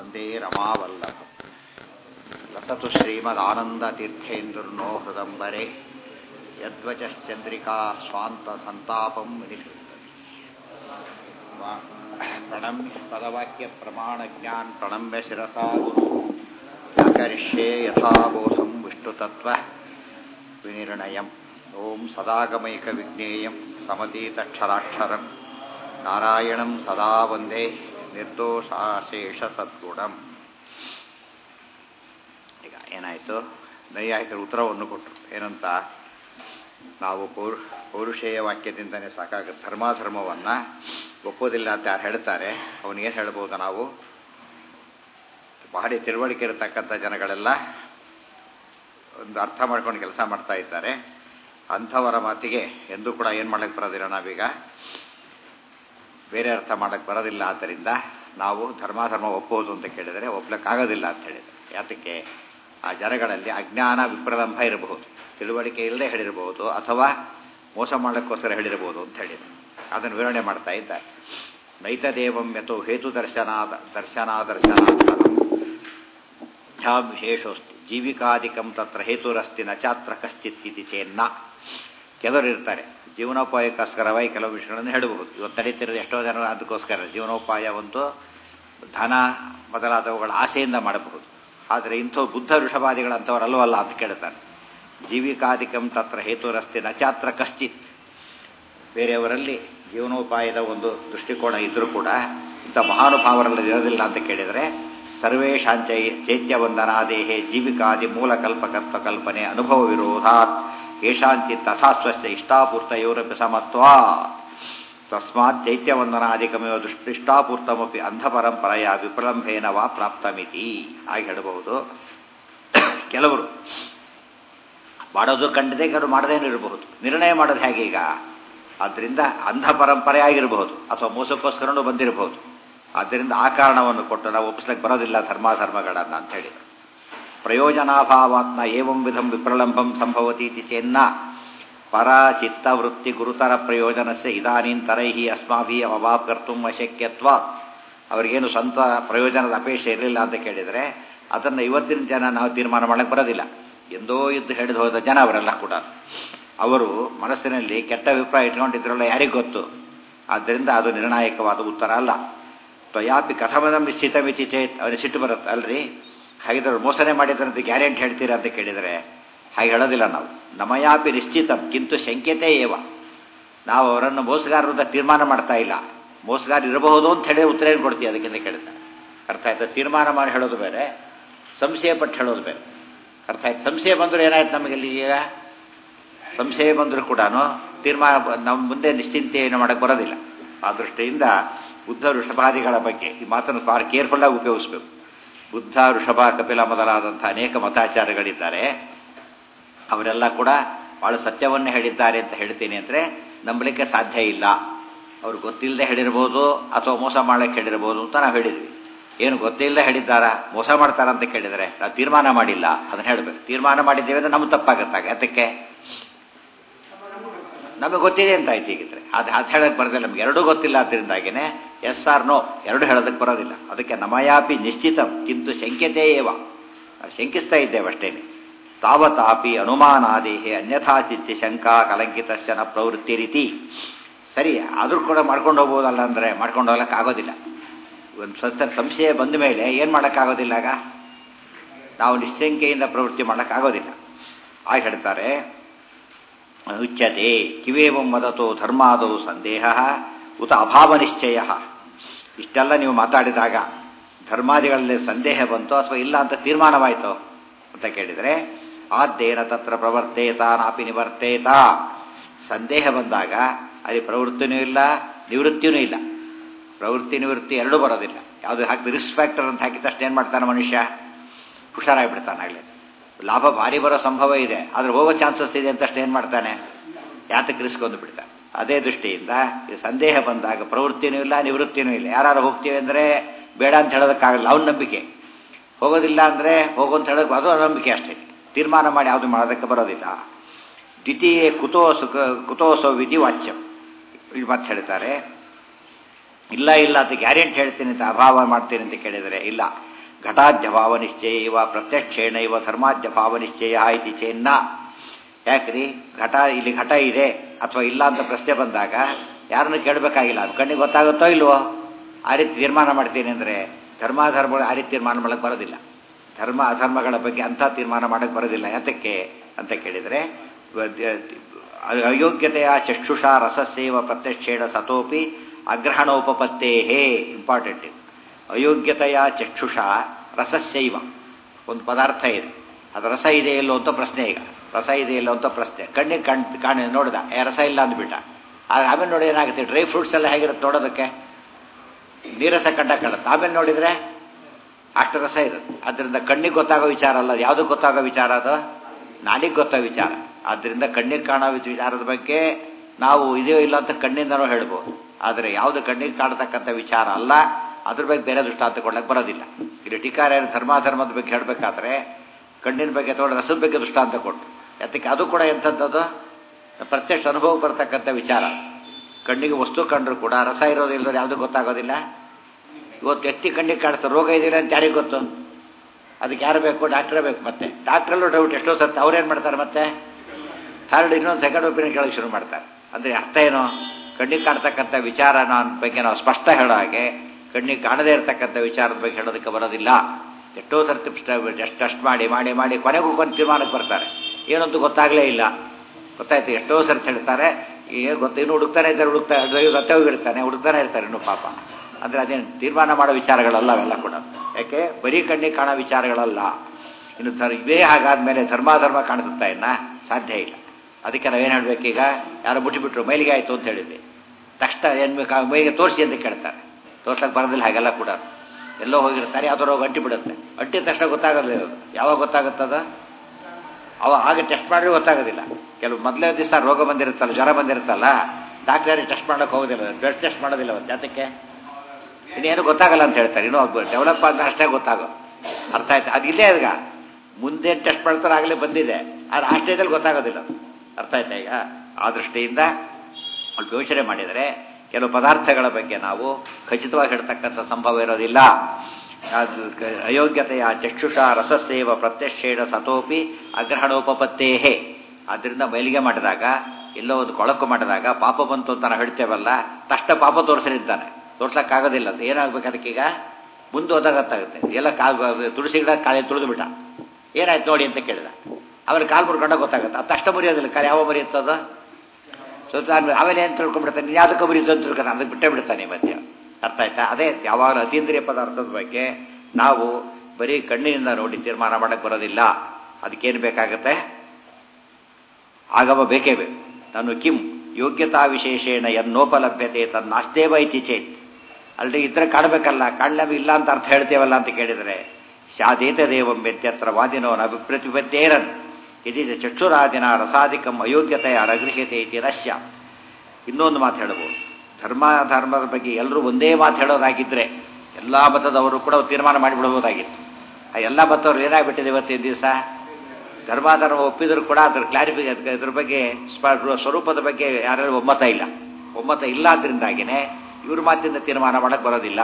ವಂದೇ ರಮಾವಲ್ಲಭ ಲಸತು ಶ್ರೀಮದಾನಂದತೀರ್ಥೇಂದುರ್ನೋ ಹೃದಂಬರೆ ಯದ್ವಚಶ್ಚಂದ್ರಿಕಾ ಸ್ವಾಂತ ಸಂತಾಪಂ ವಿನಿಷುತ್ತದೆ ಪ್ರಣಮ್ಯ ಪದವಾಕ್ಯ ಪ್ರಮಾಣ ಜ್ಞಾನ್ ಪ್ರಣಮ್ಯ ಶಿರಸಾ ಗುರು ವ್ಯಾಕರಿಷ್ಯೇ ಯಥಾಬೋಧಂ ವಿಷ್ಣುತತ್ವ ವಿನಿರ್ಣಯಂ ಓಂ ಸದಾಗಮೈಕ ವಿಜ್ಞೇಯಂ ಸಮತೀತಕ್ಷರಾಕ್ಷರಂ ನಾರಾಯಣಂ ಸದಾ ವಂದೇ ನಿರ್ದೋಷಾಶೇಷ ಸದ್ಗುಣಂ ಈಗ ಏನಾಯಿತು ನೈಯಾಯಿಕರು ಉತ್ತರವನ್ನು ಕೊಟ್ಟರು ಏನಂತ ನಾವು ಪೌರು ಪೌರುಷೇಯ ವಾಕ್ಯದಿಂದನೇ ಸಾಕಾಗುತ್ತೆ ಧರ್ಮಾಧರ್ಮವನ್ನು ಒಪ್ಪೋದಿಲ್ಲ ಅಂತ ಯಾರು ಹೇಳ್ತಾರೆ ಅವನಿಗೇನು ಹೇಳ್ಬೋದು ನಾವು ಭಾರಿ ತಿಳುವಳಿಕೆ ಇರತಕ್ಕಂಥ ಜನಗಳೆಲ್ಲ ಒಂದು ಅರ್ಥ ಮಾಡ್ಕೊಂಡು ಕೆಲಸ ಮಾಡ್ತಾ ಇದ್ದಾರೆ ಅಂಥವರ ಮಾತಿಗೆ ಎಂದೂ ಕೂಡ ಏನು ಮಾಡಕ್ಕೆ ಬರೋದಿಲ್ಲ ನಾವೀಗ ಬೇರೆ ಅರ್ಥ ಮಾಡಕ್ಕೆ ಬರೋದಿಲ್ಲ ಆದ್ದರಿಂದ ನಾವು ಧರ್ಮಾಧರ್ಮ ಒಪ್ಪೋದು ಅಂತ ಕೇಳಿದರೆ ಒಪ್ಲಕ್ಕಾಗೋದಿಲ್ಲ ಅಂತ ಹೇಳಿದರೆ ಯಾತಕ್ಕೆ ಆ ಜನಗಳಲ್ಲಿ ಅಜ್ಞಾನ ವಿಪ್ರಲಂಭ ಇರಬಹುದು ತಿಳುವಳಿಕೆ ಇಲ್ಲದೆ ಹೇಳಿರಬಹುದು ಅಥವಾ ಮೋಸ ಮಾಡಲಿಕ್ಕೋಸ್ಕರ ಹೇಳಿರಬಹುದು ಅಂತ ಹೇಳಿದರು ಅದನ್ನು ವಿವರಣೆ ಮಾಡ್ತಾ ಇದ್ದಾರೆ ನೈತದೇವಂ ಯಥೋ ಹೇತು ದರ್ಶನಾದ ದರ್ಶನಾದರ್ಶನಾತ್ಮನಂ ಛಾ ವಿಶೇಷೋಸ್ತಿ ಜೀವಿಕಾಧಿಕಂ ತತ್ರ ಹೇತುರಸ್ತಿ ನ ಚಾತ್ರ ಕಶ್ಚಿತ್ ಇತಿ ಚೇನ್ನ ಕೆಲವರು ಇರ್ತಾರೆ ಜೀವನೋಪಾಯಕ್ಕೋಸ್ಕರವಾಗಿ ಕೆಲವು ವಿಷಯಗಳನ್ನು ಹೇಳಬಹುದು ಇವತ್ತು ನಡೀತಿರೋದು ಎಷ್ಟೋ ಜನ ಅದಕ್ಕೋಸ್ಕರ ಜೀವನೋಪಾಯ ಒಂದು ಧನ ಮೊದಲಾದವುಗಳ ಆಸೆಯಿಂದ ಮಾಡಬಹುದು ಆದರೆ ಇಂಥ ಬುದ್ಧ ಋಷಭಾದಿಗಳಂಥವರಲ್ಲವಲ್ಲ ಅಂತ ಕೇಳ್ತಾನೆ ಜೀವಿಕಾಧಿಕಂ ತತ್ರ ಹೇತುರಸ್ತಿ ನಚಾತ್ರ ಕಶ್ಚಿತ್ ಬೇರೆಯವರಲ್ಲಿ ಜೀವನೋಪಾಯದ ಒಂದು ದೃಷ್ಟಿಕೋನ ಇದ್ದರೂ ಕೂಡ ಇಂಥ ಮಹಾನುಭಾವರಲ್ಲಿ ಇರೋದಿಲ್ಲ ಅಂತ ಕೇಳಿದರೆ ಸರ್ವೇಶಾಂಚೈ ಚೈತ್ಯವಂದನಾದೇಹೇ ಜೀವಿಕಾದಿ ಮೂಲಕಲ್ಪಕತ್ವ ಕಲ್ಪನೆ ಅನುಭವ ವಿರೋಧಾತ್ ಕೇಶಾಂಚಿತ್ ತಥಾಸ್ವಸ್ಯ ಇಷ್ಟಾಪೂರ್ತಯೋರಪಿ ಸಮತ್ವಾ ತಸ್ಮಾತ್ ಚೈತ್ಯವಂದನಾದಿಕಮೇವ ದೃಷ್ಟಿಷ್ಟಾಪೂರ್ತಮಪಿ ಅಂಧಪರಂಪರೆಯ ವಿಪ್ರಲಂಭೇನ ವಾ ಪ್ರಾಪ್ತಮಿತಿ ಹಾಗೆ ಹೇಳಬಹುದು ಕೆಲವರು ಮಾಡೋದು ಕಂಡಿದೆ ಕೆಲವರು ಮಾಡದೇನೂ ಇರಬಹುದು ನಿರ್ಣಯ ಮಾಡೋದು ಹೇಗೆ ಈಗ ಆದ್ದರಿಂದ ಅಂಧ ಪರಂಪರೆ ಆಗಿರಬಹುದು ಅಥವಾ ಮೋಸಕ್ಕೋಸ್ಕರನೂ ಬಂದಿರಬಹುದು ಆದ್ದರಿಂದ ಆ ಕಾರಣವನ್ನು ಕೊಟ್ಟು ನಾವು ಒಪ್ಪಿಸ್ಲಿಕ್ಕೆ ಬರೋದಿಲ್ಲ ಧರ್ಮಾಧರ್ಮಗಳನ್ನು ಅಂತ ಹೇಳಿ ಪ್ರಯೋಜನಾಭಾವಾತ್ನ ಏವಂ ವಿಧಂ ವಿಪ್ರಲಂಬಂ ಸಂಭವತಿ ಇತಿ ಚೇನ್ನ ಪರ ಚಿತ್ತವೃತ್ತಿ ಗುರುತರ ಪ್ರಯೋಜನಸ್ಯ ಇದಾನೀಂತರೈ ಅಸ್ಮಾಭಿ ಅವಾಪ್ಕರ್ತು ಅಶಕ್ಯತ್ವ ಅವರಿಗೇನು ಸ್ವಂತ ಪ್ರಯೋಜನದ ಅಪೇಕ್ಷೆ ಇರಲಿಲ್ಲ ಅಂತ ಕೇಳಿದರೆ ಅದನ್ನು ಇವತ್ತಿನ ಜನ ನಾವು ತೀರ್ಮಾನ ಮಾಡಕ್ಕೆ ಬರೋದಿಲ್ಲ ಎಂದೋ ಇದ್ದು ಹಿಡಿದು ಹೋದ ಜನ ಅವರೆಲ್ಲ ಕೂಡ ಅವರು ಮನಸ್ಸಿನಲ್ಲಿ ಕೆಟ್ಟ ಅಭಿಪ್ರಾಯ ಇಟ್ಕೊಂಡಿದ್ರಲ್ಲ ಯಾರಿಗೆ ಗೊತ್ತು ಆದ್ದರಿಂದ ಅದು ನಿರ್ಣಾಯಕವಾದ ಉತ್ತರ ಅಲ್ಲ ತ್ವಯಾಪಿ ಕಥಮನ ನಿಶ್ಚಿತ ಮಿತಿ ಚೇತ್ ಅವನಿಗೆ ಸಿಟ್ಟು ಬರುತ್ತೆ ಅಲ್ರಿ ಹಾಗಿದ್ರೆ ಮೋಸನೆ ಮಾಡಿದ್ರಂತ ಗ್ಯಾರಂಟಿ ಹೇಳ್ತೀರಾ ಅಂತ ಕೇಳಿದರೆ ಹಾಗೆ ಹೇಳೋದಿಲ್ಲ ನಾವು ನಮಯಾಪಿ ನಿಶ್ಚಿತ ಕಿಂತು ಶಂಕ್ಯತೆ ಏವ ನಾವು ಅವರನ್ನು ಮೋಸಗಾರರಿಂದ ತೀರ್ಮಾನ ಮಾಡ್ತಾ ಇಲ್ಲ ಮೋಸಗಾರ ಇರಬಹುದು ಅಂತ ಹೇಳಿ ಉತ್ತರ ಏನು ಕೊಡ್ತೀವಿ ಅದಕ್ಕಿಂತ ಕೇಳ್ತಾರೆ ಅರ್ಥ ಆಯ್ತು ತೀರ್ಮಾನ ಮಾಡಿ ಹೇಳೋದು ಬೇರೆ ಸಂಶಯ ಪಟ್ಟು ಹೇಳೋದು ಬೇರೆ ಅರ್ಥ ಆಯ್ತು ಸಂಶಯ ಬಂದರೂ ಏನಾಯ್ತು ನಮಗೆ ಇಲ್ಲಿ ಈಗ ಸಂಶಯ ಬಂದರೂ ಕೂಡ ತೀರ್ಮಾನ ನಮ್ಮ ಮುಂದೆ ನಿಶ್ಚಿಂತೆ ಏನು ಮಾಡೋಕ್ಕೆ ಬರೋದಿಲ್ಲ ಆ ದೃಷ್ಟಿಯಿಂದ ಬುದ್ಧ ಋಷಭಾದಿಗಳ ಬಗ್ಗೆ ಈ ಮಾತನ್ನು ಭಾಳ ಕೇರ್ಫುಲ್ಲಾಗಿ ಉಪಯೋಗಿಸ್ಬೇಕು ಬುದ್ಧ ಋಷಭ ಕಪಿಲ ಮೊದಲಾದಂಥ ಅನೇಕ ಮತಾಚಾರಗಳಿದ್ದಾರೆ ಅವರೆಲ್ಲ ಕೂಡ ಭಾಳ ಸತ್ಯವನ್ನೇ ಹೇಳಿದ್ದಾರೆ ಅಂತ ಹೇಳ್ತೀನಿ ಅಂದರೆ ನಂಬಲಿಕ್ಕೆ ಸಾಧ್ಯ ಇಲ್ಲ ಅವ್ರು ಗೊತ್ತಿಲ್ಲದೆ ಹೇಳಿರ್ಬೋದು ಅಥವಾ ಮೋಸ ಮಾಡಕ್ಕೆ ಹೇಳಿರ್ಬೋದು ಅಂತ ನಾವು ಹೇಳಿದ್ವಿ ಏನು ಗೊತ್ತಿಲ್ಲದೆ ಹೇಳಿದ್ದಾರಾ ಮೋಸ ಮಾಡ್ತಾರ ಅಂತ ಕೇಳಿದರೆ ನಾವು ತೀರ್ಮಾನ ಮಾಡಿಲ್ಲ ಅದನ್ನು ಹೇಳಬೇಕು ತೀರ್ಮಾನ ಮಾಡಿದ್ದೇವೆ ಅಂದರೆ ನಮ್ಗೆ ತಪ್ಪಾಗತ್ತಾಗ ಅದಕ್ಕೆ ನಮಗೆ ಗೊತ್ತಿದೆ ಅಂತ ಆಯ್ತು ಹೀಗಿದ್ರೆ ಅದು ಅದು ಹೇಳೋಕ್ಕೆ ಬರೋದಿಲ್ಲ ನಮ್ಗೆ ಎರಡೂ ಗೊತ್ತಿಲ್ಲ ಅದರಿಂದಾಗಿನೇ ಎಸ್ ಆರ್ ನೋ ಎರಡು ಹೇಳೋದಕ್ಕೆ ಬರೋದಿಲ್ಲ ಅದಕ್ಕೆ ನಮಯಾಪಿ ನಿಶ್ಚಿತ ಕಿಂತು ಶಂಕ್ಯತೆ ಏವ ನಾವು ಶಂಕಿಸ್ತಾ ಇದ್ದೇವೆ ಅಷ್ಟೇನೆ ತಾವತಾಪಿ ಅನುಮಾನಾದೇಹಿ ಅನ್ಯಥಾ ಚಿಂತೆ ಶಂಕಾ ಕಲಂಕಿತಶ್ಚನ ಪ್ರವೃತ್ತಿ ರೀತಿ ಸರಿ ಆದರೂ ಕೂಡ ಮಾಡ್ಕೊಂಡು ಹೋಗ್ಬೋದಲ್ಲ ಅಂದರೆ ಮಾಡ್ಕೊಂಡು ಹೋಗ್ಲಿಕ್ಕೆ ಆಗೋದಿಲ್ಲ ಒಂದು ಸ್ವಲ್ಪ ಸಂಶಯ ಬಂದ ಮೇಲೆ ಏನು ಮಾಡೋಕ್ಕಾಗೋದಿಲ್ಲ ಆಗ ನಾವು ನಿಶ್ಚಂಕೆಯಿಂದ ಪ್ರವೃತ್ತಿ ಮಾಡೋಕ್ಕಾಗೋದಿಲ್ಲ ಆಗ ಹೇಳ್ತಾರೆ ಉಚ್ಯತೆ ಕಿವೇವಂ ವದತೋ ಧರ್ಮಾದವು ಸಂದೇಹ ಉತ ಅಭಾವ ನಿಶ್ಚಯ ಇಷ್ಟೆಲ್ಲ ನೀವು ಮಾತಾಡಿದಾಗ ಧರ್ಮಾದಿಗಳಲ್ಲಿ ಸಂದೇಹ ಬಂತು ಅಥವಾ ಇಲ್ಲ ಅಂತ ತೀರ್ಮಾನವಾಯಿತು ಅಂತ ಕೇಳಿದರೆ ಆದ್ದೇನ ತತ್ರ ಪ್ರವರ್ತೇತ ನಾಪಿ ನಿವರ್ತೇತ ಸಂದೇಹ ಬಂದಾಗ ಅಲ್ಲಿ ಪ್ರವೃತ್ತಿನೂ ಇಲ್ಲ ನಿವೃತ್ತಿಯೂ ಇಲ್ಲ ಪ್ರವೃತ್ತಿ ನಿವೃತ್ತಿ ಎರಡೂ ಬರೋದಿಲ್ಲ ಯಾವುದು ಹಾಕಿ ರಿಸ್ಕ್ ಫ್ಯಾಕ್ಟರ್ ಅಂತ ಹಾಕಿದ ತಕ್ಷಣ ಏನು ಮಾಡ್ತಾನೆ ಮನುಷ್ಯ ಹುಷಾರಾಗಿಬಿಡ್ತಾನೆ ಆಗಲೇ ಲಾಭ ಭಾರಿ ಬರೋ ಸಂಭವ ಇದೆ ಆದರೆ ಹೋಗೋ ಚಾನ್ಸಸ್ ಇದೆ ಅಂತ ಏನು ಮಾಡ್ತಾನೆ ಯಾತಕ್ಕೆ ರಿಸ್ಕ್ ಒಂದು ಬಿಡ್ತಾನೆ ಅದೇ ದೃಷ್ಟಿಯಿಂದ ಈ ಸಂದೇಹ ಬಂದಾಗ ಪ್ರವೃತ್ತಿನೂ ಇಲ್ಲ ನಿವೃತ್ತಿನೂ ಇಲ್ಲ ಯಾರು ಹೋಗ್ತೀವಿ ಅಂದರೆ ಬೇಡ ಅಂತ ಹೇಳೋದಕ್ಕಾಗಲ್ಲ ಅವನ ನಂಬಿಕೆ ಹೋಗೋದಿಲ್ಲ ಅಂದರೆ ಹೋಗೋ ಅಂತ ಹೇಳೋದು ಅದು ನಂಬಿಕೆ ಅಷ್ಟೇ ತೀರ್ಮಾನ ಮಾಡಿ ಯಾವುದು ಮಾಡೋದಕ್ಕೆ ಬರೋದಿಲ್ಲ ದ್ವಿತೀಯ ಕುತೋಸು ಕುತೋಸೋ ವಿಧಿ ವಾಚ್ಯಂ ಇಲ್ಲಿ ಮತ್ತೆ ಹೇಳ್ತಾರೆ ಇಲ್ಲ ಇಲ್ಲ ಅಂತ ಗ್ಯಾರಂಟಿ ಹೇಳ್ತೀನಿ ಅಂತ ಅಭಾವ ಮಾಡ್ತೀನಿ ಅಂತ ಕೇಳಿದರೆ ಇಲ್ಲ ಘಟಾದ್ಯಭಾವ ನಿಶ್ಚಯ ಇವ ಪ್ರತ್ಯಕ್ಷೇಣ ಇವ ಧರ್ಮಾದ್ಯಭಾವ ನಿಶ್ಚಯ ಇತಿ ಚೇನ್ನ ಯಾಕ್ರಿ ಘಟ ಇಲ್ಲಿ ಘಟ ಇದೆ ಅಥವಾ ಇಲ್ಲ ಅಂತ ಪ್ರಶ್ನೆ ಬಂದಾಗ ಯಾರನ್ನು ಕೇಳಬೇಕಾಗಿಲ್ಲ ಅದು ಕಣ್ಣಿಗೆ ಗೊತ್ತಾಗುತ್ತೋ ಇಲ್ವೋ ಆ ರೀತಿ ತೀರ್ಮಾನ ಮಾಡ್ತೀನಿ ಅಂದರೆ ಧರ್ಮಾಧರ್ಮಗಳು ಆ ರೀತಿ ತೀರ್ಮಾನ ಮಾಡಕ್ಕೆ ಬರೋದಿಲ್ಲ ಧರ್ಮ ಅಧರ್ಮಗಳ ಬಗ್ಗೆ ಅಂಥ ತೀರ್ಮಾನ ಮಾಡಕ್ಕೆ ಬರೋದಿಲ್ಲ ಯಾತಕ್ಕೆ ಅಂತ ಕೇಳಿದರೆ ಅಯೋಗ್ಯತೆಯ ಚಕ್ಷುಷಾ ರಸಸ್ಸೇವ ಪ್ರತ್ಯಕ್ಷೇಣ ಸತೋಪಿ ಅಗ್ರಹಣೋಪತ್ತೇಹೇ ಇಂಪಾರ್ಟೆಂಟ್ ಇದು ಅಯೋಗ್ಯತೆಯ ಚಕ್ಷುಷ ರಸಸ್ಯೈವ ಒಂದು ಪದಾರ್ಥ ಇದೆ ಅದು ರಸ ಇದೆ ಇಲ್ಲೋ ಅಂತ ಪ್ರಶ್ನೆ ಈಗ ರಸ ಇದೆ ಇಲ್ಲೋ ಅಂತ ಪ್ರಶ್ನೆ ಕಣ್ಣಿಗೆ ಕಣ್ ಕಾಣಿ ನೋಡಿದ ಏ ರಸ ಇಲ್ಲ ಅಂದ್ಬಿಟ್ಟ ಆಮೇಲೆ ನೋಡಿ ಏನಾಗುತ್ತೆ ಡ್ರೈ ಫ್ರೂಟ್ಸ್ ಎಲ್ಲ ಹೇಗಿರುತ್ತೆ ನೋಡೋದಕ್ಕೆ ನೀರಸ ಕಂಡ ಕಾಣುತ್ತೆ ಆಮೇಲೆ ನೋಡಿದರೆ ಅಷ್ಟು ರಸ ಇರುತ್ತೆ ಅದರಿಂದ ಕಣ್ಣಿಗೆ ಗೊತ್ತಾಗೋ ವಿಚಾರ ಅಲ್ಲ ಯಾವುದಕ್ಕೆ ಗೊತ್ತಾಗೋ ವಿಚಾರ ಅದು ನಾಲಿಗೆ ಗೊತ್ತಾಗೋ ವಿಚಾರ ಆದ್ದರಿಂದ ಕಣ್ಣಿಗೆ ಕಾಣೋ ವಿಚಾರದ ಬಗ್ಗೆ ನಾವು ಇದೆಯೋ ಇಲ್ಲ ಅಂತ ಕಣ್ಣಿಂದನೂ ಹೇಳ್ಬೋದು ಆದರೆ ಯಾವುದು ಕಣ್ಣಿಗೆ ಕಾಣತಕ್ಕಂಥ ವಿಚಾರ ಅಲ್ಲ ಅದ್ರ ಬಗ್ಗೆ ಬೇರೆ ದೃಷ್ಟಾಂತ ಕೊಡ್ಲಿಕ್ಕೆ ಬರೋದಿಲ್ಲ ಇಲ್ಲಿ ಟೀಕಾರ್ಯರು ಧರ್ಮಾಧರ್ಮದ ಬಗ್ಗೆ ಹೇಳಬೇಕಾದ್ರೆ ಕಣ್ಣಿನ ಬಗ್ಗೆ ತಗೊಂಡು ರಸದ ಬಗ್ಗೆ ದೃಷ್ಟಾಂತ ಕೊಟ್ಟು ಯಾತಕ್ಕೆ ಅದು ಕೂಡ ಎಂಥದ್ದು ಪ್ರತ್ಯಕ್ಷ ಅನುಭವ ಬರ್ತಕ್ಕಂಥ ವಿಚಾರ ಕಣ್ಣಿಗೆ ವಸ್ತು ಕಂಡ್ರು ಕೂಡ ರಸ ಇರೋದಿಲ್ಲ ಯಾವುದು ಗೊತ್ತಾಗೋದಿಲ್ಲ ಇವತ್ತು ವ್ಯಕ್ತಿ ಕಣ್ಣಿಗೆ ಕಾಣಿಸ್ತಾರೆ ರೋಗ ಇದೆಯಲ್ಲ ಅಂತ ಯಾರಿಗೆ ಗೊತ್ತು ಅದಕ್ಕೆ ಯಾರು ಬೇಕು ಡಾಕ್ಟ್ರೇ ಬೇಕು ಮತ್ತೆ ಡಾಕ್ಟ್ರಲ್ಲೂ ಡೌಟ್ ಎಷ್ಟೋ ಸರ್ತಿ ಅವ್ರೇನು ಮಾಡ್ತಾರೆ ಮತ್ತೆ ಥರ್ಡ್ ಇನ್ನೊಂದು ಸೆಕೆಂಡ್ ಒಪಿನಿಯನ್ ಕೇಳೋಕೆ ಶುರು ಮಾಡ್ತಾರೆ ಅಂದರೆ ಅರ್ಥ ಏನು ಕಣ್ಣಿಗೆ ಕಾಣ್ತಕ್ಕಂಥ ವಿಚಾರ ಬಗ್ಗೆ ನಾವು ಸ್ಪಷ್ಟ ಹೇಳೋ ಹಾಗೆ ಕಣ್ಣಿಗೆ ಕಾಣದೇ ಇರತಕ್ಕಂಥ ವಿಚಾರದ ಬಗ್ಗೆ ಹೇಳೋದಕ್ಕೆ ಬರೋದಿಲ್ಲ ಎಷ್ಟೋ ಸರ್ತಿ ಟೆಸ್ಟ್ ಟೆಸ್ಟ್ ಮಾಡಿ ಮಾಡಿ ಮಾಡಿ ಕೊನೆಗೂ ಕೊಂಡು ತೀರ್ಮಾನಕ್ಕೆ ಬರ್ತಾರೆ ಏನಂತೂ ಗೊತ್ತಾಗಲೇ ಇಲ್ಲ ಗೊತ್ತಾಯ್ತು ಎಷ್ಟೋ ಸರ್ತಿ ಹೇಳ್ತಾರೆ ಏನು ಗೊತ್ತ ಇನ್ನು ಹುಡುಕ್ತಾನೆ ಇದ್ದಾರೆ ಹುಡುಕ್ತಾ ಸತ್ಯ ಹೋಗಿರ್ತಾನೆ ಹುಡುಕ್ತಾನೆ ಇರ್ತಾರೆ ಇನ್ನು ಪಾಪ ಅಂದರೆ ಅದೇನು ತೀರ್ಮಾನ ಮಾಡೋ ವಿಚಾರಗಳಲ್ಲ ಅವೆಲ್ಲ ಕೂಡ ಯಾಕೆ ಬರೀ ಕಣ್ಣಿಗೆ ಕಾಣೋ ವಿಚಾರಗಳಲ್ಲ ಇನ್ನು ಧರ್ ಇವೇ ಹಾಗಾದ್ಮೇಲೆ ಧರ್ಮಾಧರ್ಮ ಕಾಣಿಸುತ್ತಾ ಇನ್ನ ಸಾಧ್ಯ ಇಲ್ಲ ಅದಕ್ಕೆ ನಾವೇನು ಹೇಳಬೇಕೀಗ ಯಾರೋ ಬಿಟ್ಟುಬಿಟ್ರು ಮೈಲಿಗೆ ಆಯಿತು ಅಂತ ಹೇಳಿದ್ವಿ ತಕ್ಷಣ ಏನು ಬೇಕಾ ಮೈಗೆ ತೋರಿಸಿ ಅಂತ ಕೇಳ್ತಾರೆ ತೋರ್ಸಕ್ಕೆ ಬರೋದಿಲ್ಲ ಹಾಗೆಲ್ಲ ಕೂಡ ಎಲ್ಲೋ ಹೋಗಿರ್ತಾರೆ ಯಾವುದೋ ರೋಗ ಅಂಟಿ ಬಿಡುತ್ತೆ ಅಂಟಿದ ತಕ್ಷಣ ಗೊತ್ತಾಗೋದಿಲ್ಲ ಅದು ಯಾವಾಗ ಗೊತ್ತಾಗುತ್ತದ ಅವ ಆಗ ಟೆಸ್ಟ್ ಮಾಡಿದ್ರೆ ಗೊತ್ತಾಗೋದಿಲ್ಲ ಕೆಲವು ಮೊದಲೇ ದಿವಸ ರೋಗ ಬಂದಿರುತ್ತಲ್ಲ ಜ್ವರ ಬಂದಿರುತ್ತಲ್ಲ ಡಾಕ್ಟರ್ ಟೆಸ್ಟ್ ಮಾಡೋಕೆ ಹೋಗೋದಿಲ್ಲ ಬ್ಲಡ್ ಟೆಸ್ಟ್ ಮಾಡೋದಿಲ್ಲ ಒಂದು ಜಾತಕ್ಕೆ ಇನ್ನೇನು ಗೊತ್ತಾಗಲ್ಲ ಅಂತ ಹೇಳ್ತಾರೆ ಇನ್ನೂ ಡೆವಲಪ್ ಆದ ಅಷ್ಟೇ ಗೊತ್ತಾಗೋ ಅರ್ಥ ಆಯ್ತು ಅದು ಇಲ್ಲೇ ಈಗ ಮುಂದೆ ಟೆಸ್ಟ್ ಮಾಡ್ತಾರೆ ಆಗಲೇ ಬಂದಿದೆ ಆದರೆ ಆ ಸ್ಟೇಜಲ್ಲಿ ಗೊತ್ತಾಗೋದಿಲ್ಲ ಅರ್ಥ ಆಯ್ತಾ ಈಗ ಆ ದೃಷ್ಟಿಯಿಂದ ಸ್ವಲ್ಪ ಯೋಚನೆ ಮಾಡಿದರೆ ಕೆಲವು ಪದಾರ್ಥಗಳ ಬಗ್ಗೆ ನಾವು ಖಚಿತವಾಗಿ ಹೇಳ್ತಕ್ಕಂಥ ಸಂಭವ ಇರೋದಿಲ್ಲ ಅದು ಅಯೋಗ್ಯತೆಯ ಚಕ್ಷುಷ ರಸಸ್ಸೇವ ಪ್ರತ್ಯಕ್ಷೇಣ ಸತೋಪಿ ಅಗ್ರಹಣೋಪತ್ತೇಹೇ ಆದ್ದರಿಂದ ಮೈಲಿಗೆ ಮಾಡಿದಾಗ ಎಲ್ಲೋ ಒಂದು ಕೊಳಕು ಮಾಡಿದಾಗ ಪಾಪ ಬಂತು ಅಂತ ನಾವು ಹೇಳ್ತೇವಲ್ಲ ತಕ್ಷಣ ಪಾಪ ತೋರಿಸಿರ್ತಾನೆ ತೋರ್ಸಕ್ಕಾಗೋದಿಲ್ಲ ಅಂತ ಏನಾಗ್ಬೇಕು ಅದಕ್ಕೀಗ ಮುಂದೆ ಹೋದಾಗತ್ತಾಗುತ್ತೆ ಎಲ್ಲ ಕಾಲ್ ತುಳಸಿ ಗಿಡ ಕಾಲೇ ತುಳಿದು ಬಿಟ್ಟ ಏನಾಯ್ತು ನೋಡಿ ಅಂತ ಕೇಳಿದ ಆಮೇಲೆ ಕಾಲು ಮುರ್ಕೊಂಡಾಗ ಗೊತ್ತಾಗುತ್ತೆ ಅದು ತಷ್ಟ ಮುರಿಯೋದಿಲ್ಲ ಕಾಲು ಯಾವ ಮರಿಯುತ್ತದ ಸ್ವಲ್ಪ ಆಮೇಲೆ ಏನು ತಿಳ್ಕೊಂಡ್ಬಿಡ್ತಾನೆ ಯಾವುದಕ್ಕೆ ಮರಿಯುತ್ತೆ ಅಂತ ತಿಳ್ಕೊಂಡು ಅದಕ್ಕೆ ಬಿಟ್ಟೇ ಬಿಡ್ತಾನೆ ಮಧ್ಯ ಅರ್ಥ ಆಯ್ತಾ ಅದೇ ಯಾವಾಗಲೂ ಅತೀಂದ್ರಿಯ ಪದಾರ್ಥದ ಬಗ್ಗೆ ನಾವು ಬರೀ ಕಣ್ಣಿನಿಂದ ನೋಡಿ ತೀರ್ಮಾನ ಮಾಡಕ್ಕೆ ಬರೋದಿಲ್ಲ ಅದಕ್ಕೇನು ಬೇಕಾಗತ್ತೆ ಆಗಮ ಬೇಕೇ ಬೇಕು ನಾನು ಕಿಂ ಯೋಗ್ಯತಾ ವಿಶೇಷೇಣ ಎನ್ನೋಪಲಭ್ಯತೆ ತನ್ನಾಸ್ತೇವ ಇತಿ ಚೇತ್ ಅಲ್ಲದೆ ಇದ್ರೆ ಕಾಣಬೇಕಲ್ಲ ಕಾಣಲೇ ಇಲ್ಲ ಅಂತ ಅರ್ಥ ಹೇಳ್ತೇವಲ್ಲ ಅಂತ ಕೇಳಿದರೆ ಶಾದೇತ ದೇವಂ ವ್ಯತ್ಯತ್ರ ವಾದಿನೋನ ಅಭಿಪ್ರತಿಪತ್ತೇರನ್ ಇದೀಗ ಚಕ್ಷುರಾದಿನ ರಸಾಧಿಕಂ ಅಯೋಗ್ಯತೆಯ ಅನಗೃಹ್ಯತೆ ಇತಿ ರಶ್ಯ ಇನ್ನೊಂದು ಮಾತು ಹೇಳ್ಬೋದು ಧರ್ಮ ಧರ್ಮದ ಬಗ್ಗೆ ಎಲ್ಲರೂ ಒಂದೇ ಮಾತು ಹೇಳೋದಾಗಿದ್ದರೆ ಎಲ್ಲ ಮತದವರು ಕೂಡ ತೀರ್ಮಾನ ಮಾಡಿಬಿಡ್ಬೋದಾಗಿತ್ತು ಆ ಎಲ್ಲ ಮತವ್ರು ಏನಾಗ್ಬಿಟ್ಟಿದೆ ಇವತ್ತಿನ ದಿವಸ ಧರ್ಮಾಧರ್ಮ ಒಪ್ಪಿದ್ರು ಕೂಡ ಅದ್ರ ಕ್ಲಾರಿಫಿ ಅದ್ರ ಬಗ್ಗೆ ಸ್ವರೂಪದ ಬಗ್ಗೆ ಯಾರ್ಯಾರು ಒಮ್ಮತ ಇಲ್ಲ ಒಮ್ಮತ ಇಲ್ಲ ಆದ್ರಿಂದಾಗಿನೇ ಇವ್ರ ಮಾತಿಂದ ತೀರ್ಮಾನ ಮಾಡಕ್ಕೆ ಬರೋದಿಲ್ಲ